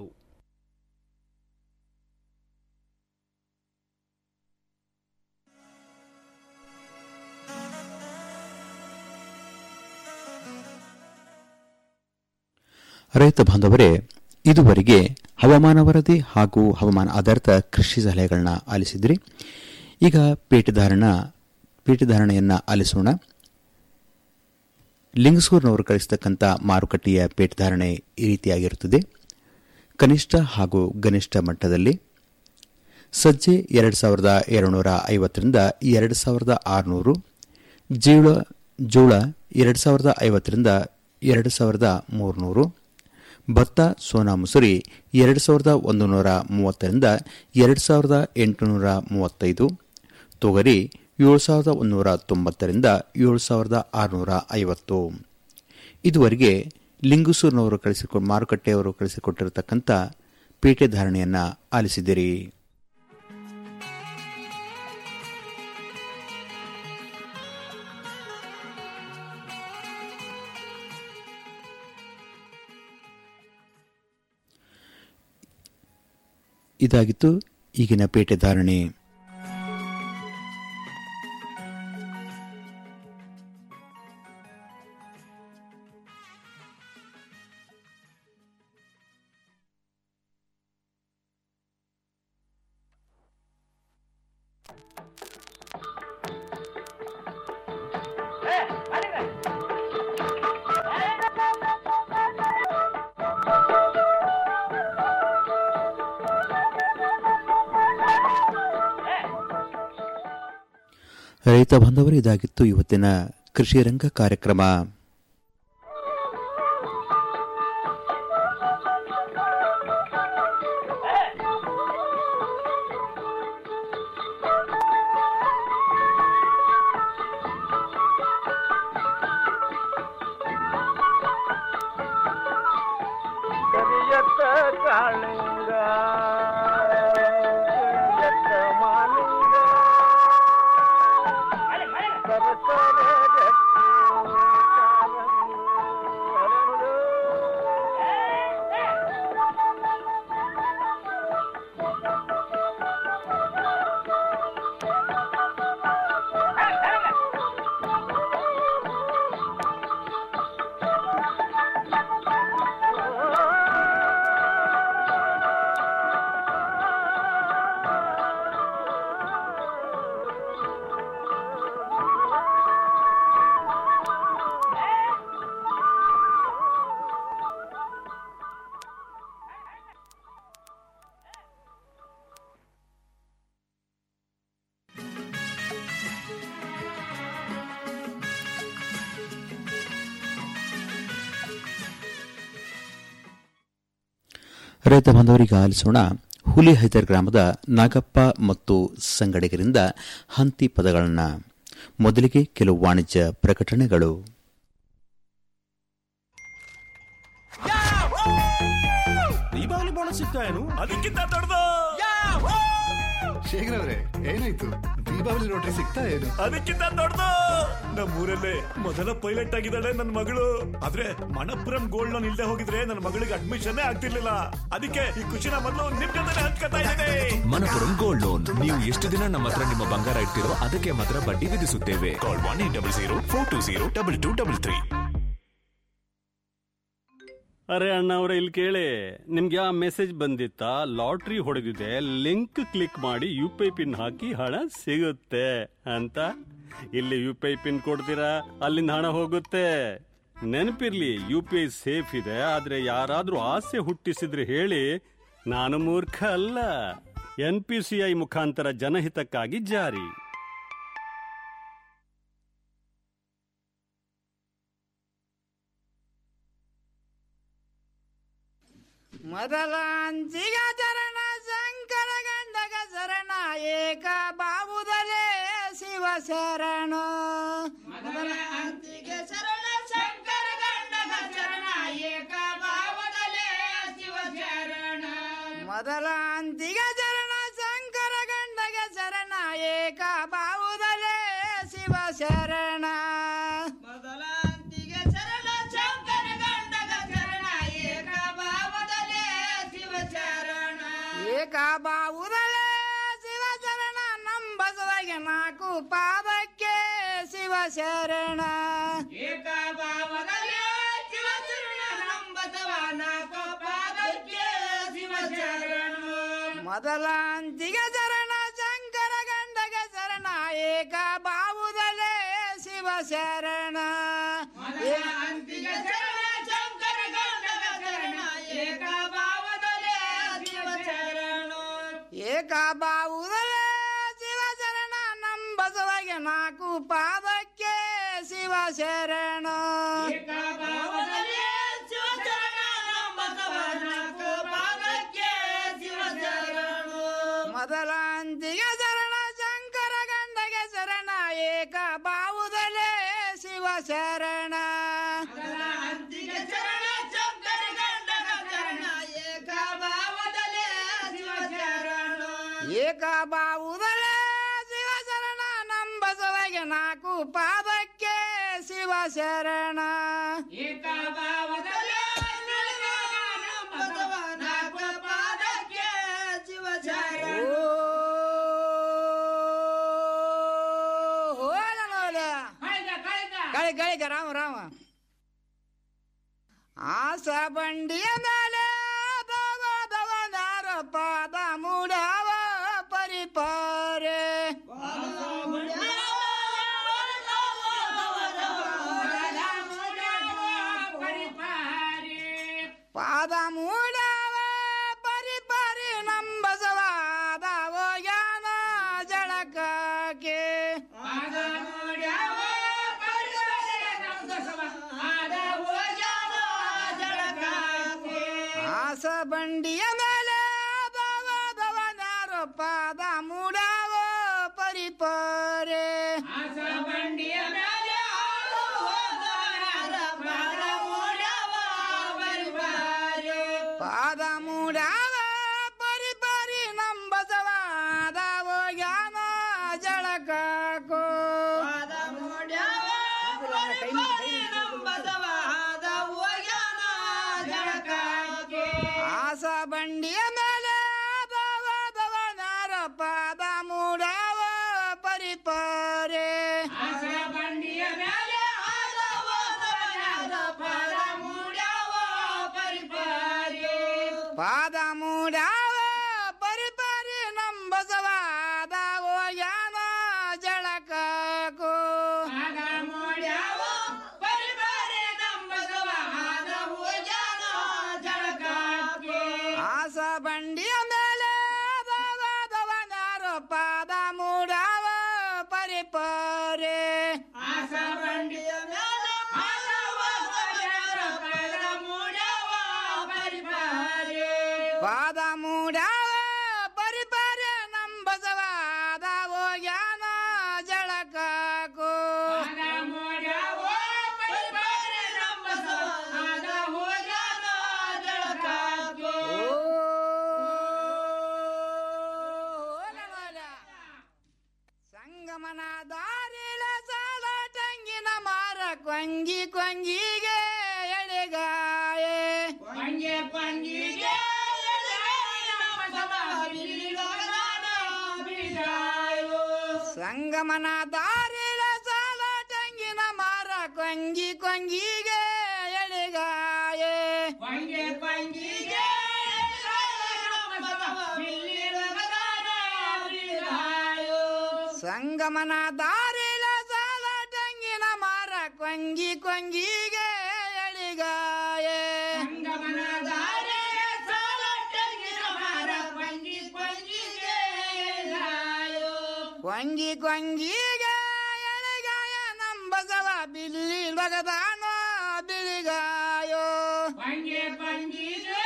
ರೈತ ಬಾಂಧವರೇ ಇದುವರೆಗೆ ಹವಾಮಾನ ವರದಿ ಹಾಗೂ ಹವಾಮಾನ ಆಧಾರಿತ ಕೃಷಿ ಸಲಹೆಗಳನ್ನ ಆಲಿಸಿದ್ರಿ ಈಗ ಪೇಟೆಧಾರಣ ಪೇಟೆಧಾರಣೆಯನ್ನ ಆಲಿಸೋಣ ಲಿಂಗಸೂರಿನವರು ಕಳಿಸತಕ್ಕಂಥ ಮಾರುಕಟ್ಟೆಯ ಪೇಟೆಧಾರಣೆ ಈ ರೀತಿಯಾಗಿರುತ್ತದೆ ಕನಿಷ್ಠ ಹಾಗೂ ಗನಿಷ್ಠ ಮಟ್ಟದಲ್ಲಿ ಸಜ್ಜೆ ಎರಡು ಸಾವಿರದ ಎರಡುನೂರ ಐವತ್ತರಿಂದ ಎರಡು ಸಾವಿರದ ಆರುನೂರು ಜೀಳ ಜೋಳ ಎರಡು ಸಾವಿರದ ಐವತ್ತರಿಂದ ಎರಡು ಸಾವಿರದ ಮೂರುನೂರು ಭತ್ತ ಸೋನಾ ಮುಸುರಿ ಎರಡು ಸಾವಿರದ ಒಂದು ನೂರ ಮೂವತ್ತರಿಂದ ಎರಡು ಸಾವಿರದ ಎಂಟುನೂರ ಮೂವತ್ತೈದು ತೊಗರಿ ಏಳು ಸಾವಿರದ ಒಂದೂರ ತೊಂಬತ್ತರಿಂದ ಏಳು ಸಾವಿರದ ಆರುನೂರ ಐವತ್ತು ಇದುವರೆಗೆ ಲಿಂಗುಸೂರಿನವರು ಕಳಿಸಿಕೊ ಮಾರುಕಟ್ಟೆಯವರು ಕಳಿಸಿಕೊಟ್ಟಿರತಕ್ಕಂಥ ಪೇಟೆ ಧಾರಣೆಯನ್ನು ಆಲಿಸಿದಿರಿ ಇದಾಗಿತ್ತು ಈಗಿನ ಪೇಟೆ ಧಾರಣೆ ರೈತ ಬಾಂಧವರು ಇದಾಗಿತ್ತು ಇವತ್ತಿನ ಕೃಷಿ ರಂಗ ಕಾರ್ಯಕ್ರಮ ಕರಿಯತ್ತ ಕಾಳಿಂಗ ಕರಿಯತ್ತ ಮಾಲಿಂಗ ಸರಸರ ಗಟ್ಟಿ ರೈತ ಬಾಂಧವರಿಗೆ ಆಲಿಸೋಣ ಹುಲಿ ಹೈದರ್ ಗ್ರಾಮದ ನಾಗಪ್ಪ ಮತ್ತು ಸಂಗಡಿಗರಿಂದ ಹಂತಿ ಪದಗಳನ್ನು ಮೊದಲಿಗೆ ಕೆಲವು ವಾಣಿಜ್ಯ ಪ್ರಕಟಣೆಗಳು ದೀಪಾವಳಿ ಬೋನಸ್ ಸಿಗ್ತಾ ಏನು ಅದಕ್ಕಿಂತ ದೊಡ್ಡದು ಶೇಖರ್ ಅವ್ರೆ ಏನಾಯ್ತು ದೀಪಾವಳಿ ರೋಟ್ರಿ ಸಿಗ್ತಾ ಏನು ಅದಕ್ಕಿಂತ ದೊಡ್ಡದು ನಮ್ಮೂರಲ್ಲೇ ಮೊದಲ ಪೈಲಟ್ ಆಗಿದ್ದಾಳೆ ನನ್ನ ಮಗಳು ಆದ್ರೆ ಮಣಪುರಂ ಗೋಲ್ಡ್ ಲೋನ್ ಇಲ್ದೆ ಹೋಗಿದ್ರೆ ನನ್ನ ಮಗಳಿಗೆ ಅಡ್ಮಿಷನ್ ಆಗ್ತಿರ್ಲಿಲ್ಲ ಅದಕ್ಕೆ ಈ ಖುಷಿನ ಮೊದಲು ನಿಮ್ ಜೊತೆ ಹಂಚ್ಕೊತಾ ಇದ್ದೇನೆ ಮನಪುರಂ ಗೋಲ್ಡ್ ಲೋನ್ ನೀವು ಎಷ್ಟು ದಿನ ನಮ್ಮ ಹತ್ರ ನಿಮ್ಮ ಬಂಗಾರ ಇಡ್ತಿರೋ ಅದಕ್ಕೆ ಮಾತ್ರ ಬಡ್ಡಿ ವಿಧಿಸುತ್ತೇವೆ call one eight double zero four two zero double two double three ಅರೆ ಅಣ್ಣ ಅವ್ರೆ ಇಲ್ಲಿ ಕೇಳಿ ನಿಮ್ಗೆ ಆ ಮೆಸೇಜ್ ಬಂದಿತ್ತಾ ಲಾಟ್ರಿ ಹೊಡೆದಿದೆ ಲಿಂಕ್ ಕ್ಲಿಕ್ ಮಾಡಿ ಯು ಪಿ ಐ ಪಿನ್ ಹಾಕಿ ಹಣ ಸಿಗುತ್ತೆ ಅಂತ ಇಲ್ಲಿ ಯು ಪಿ ಐ ಪಿನ್ ಕೊಡ್ತೀರಾ ಅಲ್ಲಿಂದ ಹಣ ಹೋಗುತ್ತೆ ನೆನಪಿರ್ಲಿ ಯು ಪಿ ಐ ಸೇಫ್ ಇದೆ ಆದ್ರೆ ಯಾರಾದ್ರೂ ಆಸೆ ಹುಟ್ಟಿಸಿದ್ರೆ ಹೇಳಿ ನಾನು ಮೂರ್ಖ ಅಲ್ಲ ಎನ್ ಪಿ ಸಿ ಐ ಮುಖಾಂತರ ಜನಹಿತಕ್ಕಾಗಿ ಜಾರಿ ಮೊದಲ ಅಂಚಿಗ ಚರಣ ಶಂಕರ ಗಂಡಗ ಶರಣ ಏಕ ಬಾವುದಲೇ ಶಿವ ಶರಣ ಮೊದಲ ಅಂಚಿಗ ಶರಣ ಶಂಕರ ಗಂಡಗ ಶರಣ ಏಕ ಬಾವುದಲೇ ಶಿವ ಶರಣ ಮೊದಲ ಅಂತಿಗ ಚರಣ ಶಂಕರ ಗಂಡಗ ಶರಣ ಏಕ ಬಾವುದಲೇ ಶಿವ ಶರಣ ಮೊದಲ ಅಂತಿಗ ಶರಣ ಶಂಕರ ಗಂಡಗ ಶರಣ ಏಕ ಬಾವುದಲೇ ಶಿವ ಶರಣ ಏಕ ಬಾವುದಲೇ ಶಿವ ಶರಣ ನಂಬಸುವಗೆ ನಾಲ್ಕು ಪಾದಕ್ಕೆ ಶಿವ ಶರಣ ಏಕ ಬಾವುದಲೇ ಶಿವ ಶರಣ ನಂಬಸವ ನಾಲ್ಕು ಪಾದಕ್ಕೆ ಶಿವ ಶರಣ ಮೊದಲ ಅಂತಿಗ ಶರಣ ಶಂಕರ ಗಂಡಗ ಶರಣ ಏಕ ಬಾವುದಲೇ ಶಿವ ಶರಣ ಅಂತಿಗ ಶರಣ ಶಂಕರ ಗಂಡಗ ಶರಣ ಏಕ ಬಾವುದಲೇ ಶಿವ ಶರಣ ಏಕ ಬಾವುದಲೇ ಶಿವ ಶರಣ ನಂಬಸುವಗೆ ನಾಲ್ಕು ಪಾದಕ್ಕೆ ಶಿವ ಶರಣ ಏಕ ಬಾವುದಲೇ ಶಿವ ಶರಣ ನಂಬಸವ ನಾಲ್ಕು ಪಾದಕ್ಕೆ ಶಿವ ಶರಣ ಮೊದಲ ಅಂತಿಗ ಶರಣ ಶಂಕರ ಗಂಡಗೆ ಶರಣ ಏಕ ಬಾವುದಲೇ ಶಿವ ಶರಣ ಅಂತಿಗ ಶರಣ ಶಂಕರ ಗಂಡಗ ಶರಣ ಏಕ ಬಾವುದಲೇ ಶಿವ ಶರಣ ಏಕ ಬಾವುದಲೇ ಶಿವ ಶರಣ ನಂಬಸವಗೆ ನಾಲ್ಕು ಪಾದಕ್ಕೆ ಶಿವ ಶರಣ ಏಕ ಬಾವುದಲೇ ನಂಬಸವ ನಾಲ್ಕು ಪಾದಕ್ಕೆ ಶಿವ ಶರಣ ಕಳಿ ಕಳಿ ರಾಮ ರಾಮ ಆಸ ಬಂಡಿಯ ಮೇಲೆ ಭಗವದವನಾರ ಪಾದ ಮೂಡವ ಪರಿಪಾರೆ ಪಾದ ಮೂಡವ ಪರಿಪಾರಿ ನಂಬಸವಾದ ಜ್ಞಾನ ಜಳಕಕ್ಕೆ ಪಾದ ಮೂಡವ ಆಸ ಬಂಡಿಯ ಮೇಲೆ ಭಗವದವನಾರು ಪಾದ ಮೂಡವ ಪರಿಪಾರೆ ಆಸ ಬಂಡಿಯ ಮೇಲೆ ಪಾದ ಮೂಡವ ಪರಿಪಾರಿ ನಂಬಸವಾದ ಜ್ಞಾನ ಜಳಕೋ ಪಾದ ಮೂಡವ ನಂಬಸವಾದ ಜ್ಞಾನ ಜಳಕಕ್ಕೆ ಆಸ ಬಂಡಿಯ ಮೇಲೆ ಭಗವದವನಾರ ಪಾದ ಮೂಡವ ಪರಿಪಾರೆ ಆಸ ಬಂಡಿಯ ಮೇಲೆ ಪಾದ ಮೂಡವ ಪರಿಪಾರೆ ಪಾದ ಮೂಡವ ಪರಿಪಾರಿ ನಂಬಸವಾದ ಜ್ಞಾನ ಜಳಕೋ ಪಾದ ಮೂಡವ ಪರಿಪಾರಿ ನಂಬಸವಾದ ಜ್ಞಾನ ಜಳಕಕ್ಕೆ ಆಸ ಬಂಡಿಯ ಮೇಲೆ ಭಗವದವನಾರು ಪಾದ ಮೂಡವ ಪರಿಪಾರೆ ಆಸ ಬಂಡಿಯ ಮೇಲೆ ಪಾದ ಮೂಡವ ಪರಿಪಾರೆ ಸಂಗಮನ ದಾರಿಲ ಸಾಲ ಟಂಗಿನ ಮಾರ ಕೊಂಗಿ ಕೊಂಗಿಗೆ ಎಳೆಗಾಯೆ ಕೊಂಗೆ ಕೊಂಗಿಗೆ ಸಂಗಮನ ದಾರಿಲ ಸಾಲ ಟಂಗಿನ ಮಾರ ಕೊಂಗಿ ಕೊಂಗಿಗೆ ಎಳೆಗಾಯೆ ಕೊಂಗೆ ಕೊಂಗಿಗೆ ಸಂಗಮನ ದಾರಿಲ ಸಾಲ ಟಂಗಿನ ಮಾರ ಕೊಂಗಿ ಕೊಂಗಿಗೆ ಎಳಿಗಾಯೆ ಸಂಗಮನ ದಾರಿಲ ಸಾಲ ಟಂಗಿನ ಮಾರ ಕೊಂಗಿ ಕೊಂಗಿಗೆ ಕೊಂಗಿ ಕೊಂಗಿಗೆ ಎಳೆಗಾಯ ನಂಬಸವ ಬಿಲ್ಲಿ ಬಗದಾನೋ ಬಿಳಿಗಾಯೋ ಕೊಂಗೆ ಕೊಂಗಿಗೆ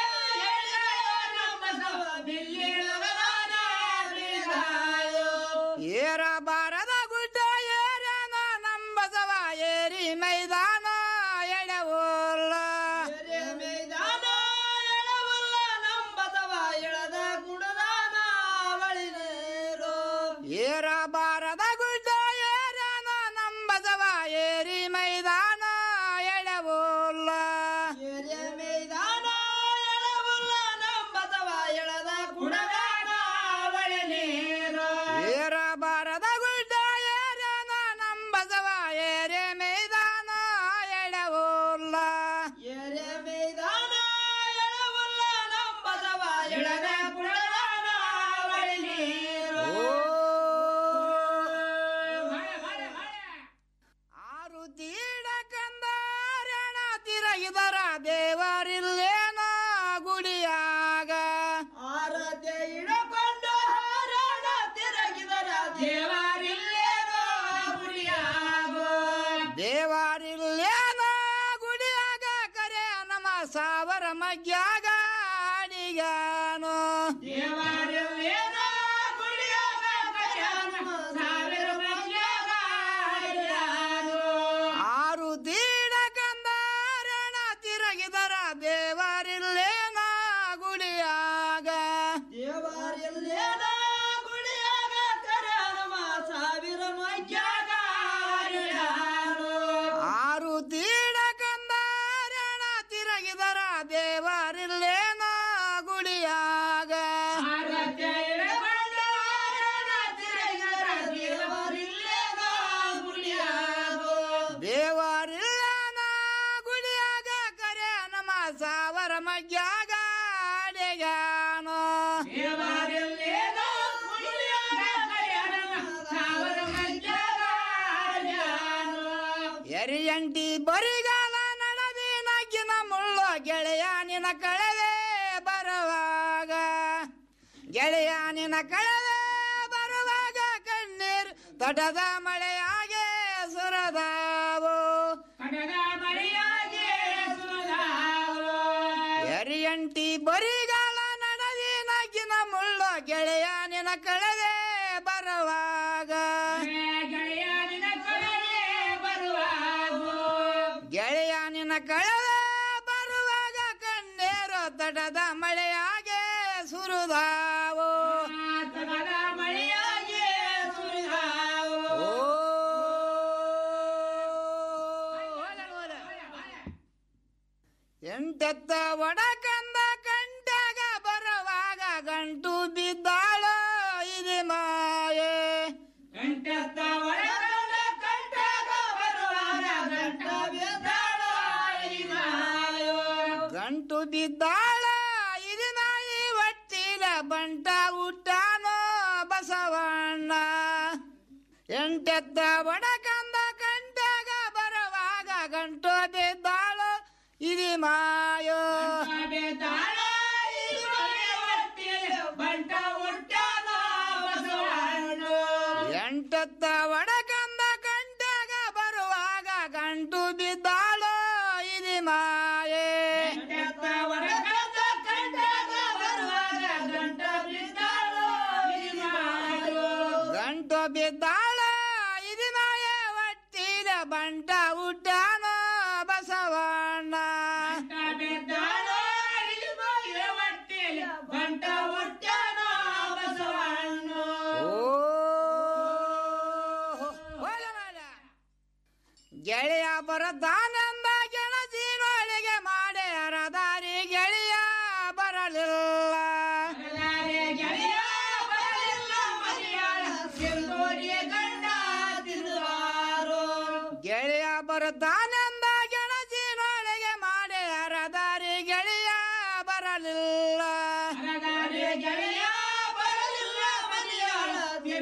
ಏರ ಬಾರದ ಗುಡ್ಡ ಏರನ ನಂಬಸವ ಏರಿ ಮೈದಾನ ಎಡವುಲ್ಲ ಮೈದಾನ ಎಡವುಲ್ಲ ನಂಬಸವ ಎಳದ ಗುಡದಾನ ಬಳಿನೇರು ಏರ ಬಾರದ ಗುಡ್ಡ ಏರನ ನಂಬಸವ ಏರಿ ಮೈದಾನ ಎಡವುಲ್ಲ ಮೈದಾನ ಎಡವುಲ್ಲ ನಂಬಸವ ಎಳದ ಗುಡದಾನ ಬಳಿನೇರು ಏರ ಬಾರದ ಗುಡ್ಡ ಏರನ ನಂಬಸವ ಏರೆ ಮೈದಾನ ಎಡವುಲ್ಲ ಏರೆ ಮೈದಾನ ಎಡವುಲ್ಲ ನಂಬಸವ ಎಳದ ಗುಡದಾನ ಬಳಿನೇರು ಆರು ತೀಡ ಕಂದಾರಣ ತಿರಗಿದರ ದೇವರಿಲ್ಲೇನ ಗುಡಿಯಾಗ ಆರತೆ ಇಡಕೊಂಡು ಹಾರಾಡ ತಿರಗಿದರ ದೇವರಿಲ್ಲೇನ ಗುಡಿಯಾಗ ದೇವರಿಲ್ಲೇನ ಗುಡಿಯಾಗ ಕರೆ ನಮ ಸಾವರ ಮಗ್ಯಾಗ ಅಡಿಗಾನು ದೇವರಿಲ್ಲೇನ ಗುಡಿಯಾಗ ಕರೆ ನಮ ಸಾವಿರ ಮಗ್ಯಾಗ ಆರು ತೀಡ ಕಂದಾರಣ ತಿರಗಿದರ ದೇವರಿಲ್ಲೇನ ಗುಡಿಯಾಗ ದೇವರಿಲ್ಲೇನ ಗುಡಿಯಾಗ ಕರಮ ಸಾವಿರ ಮಗ್ಯಾಗ ಆರು ತೀಡ ಕಂದಾರಣ ತಿರಗಿದರ ದೇವರಿಲ್ಲೇನ ಗುಡಿಯಾಗ ದೇವರಿಲ್ಲನ ಗುಡಿಯಾಗ ಕರೆ ನಮ ಸಾವರ ಮಗ್ಯಾಗ ಅಡೆಗಾನು ಎರಿಯಂಟಿ ಬರಿಗಾಲ ನಡದಿ ನಗ್ಗಿನ ಮುಳ್ಳು ಗೆಳೆಯ ನಿನ ಕಳೆದೆ ಬರುವಾಗ ಗೆಳೆಯ ನಿನ ಕಳೆದೆ ಬರುವಾಗ ಕಣ್ಣೀರು ತಟದ ಮಳೆಯಾಗೆ ಸುರದಾವು ಎರಿಯಂಟಿ ಬರಿಗಾಲ ನಡದಿ ನಗ್ಗಿನ ಮುಳ್ಳು ಗೆಳೆಯ ನಿನ ಕಳೆದೆ ಬರುವಾಗ ಗೆಳೆಯ ನಿನ ಕಳೆದೆ ಬರುವಾಗ ಗೆಳೆಯ ನಿನ ಕಳೆದೆ ಬರುವಾಗ ಕಣ್ಣೀರು ತಟದ ಮಳೆಯಾಗೆ ಸುರುದಾವು ತಟದ ಮಳೆಯಾಗೆ ಸುರುದಾವು ಎಂಟೆತ್ತ ಒಡಕಂದ ಕಂಟಾಗ ಬರುವಾಗ ಗಂಟು ಬಿದ್ದಾಳೋ ಇದು ಮಾಯೆ ಎಂಟೆತ್ತ ಒಡಕಂದ ಕಂಟಾಗ ಬರುವಾಗ ಗಂಟು ಬಿದ್ದಾಳೋ ಇದು ಮಾಯೋ ಗಂಟು ಬಿದ್ದಾಳ ಇದು ನಾಯಿ ಒಟ್ಟಿಲ ಬಂಟ ಊಟಾನೋ ಬಸವಣ್ಣ ಎಂಟೆತ್ತ ಒಡಕಂದ ಕಂಟಾಗ ಬರುವಾಗ ಗಂಟು ಬಿದ್ದಾಳು ಇದು ಮಾಯೋ ಎಂಟತ್ತ ಒಡಕಂದ ಕಂಟಾಗ ಬರುವಾಗ ಗಂಟು ಬಿದ್ದಾಳು ಇದು ಮಾಯೆ ಗಂಟು ಬಿದ್ದಾಳ ಇದು ಮಾಯೆ ಒಟ್ಟಿಲ ಬಂಟ ಊಟಾನ ಬಸವಣ್ಣ ಓ ಗೆಳೆಯ ಬರದಾನೆಂದ ಗೆಣಸಿನೊಳಗೆ ಮಾಡಿ ಅರದಾರಿ ಗೆಳೆಯ ಬರಲಿಲ್ಲ ಗೆಳೆಯ ಬರಲಿಲ್ಲ ಮರಿಯಾಳ ಸಿಂಧೂರಿ ಗಂಡ ತಿಂದಾರು ಗೆಳೆಯ ಬರದಾನ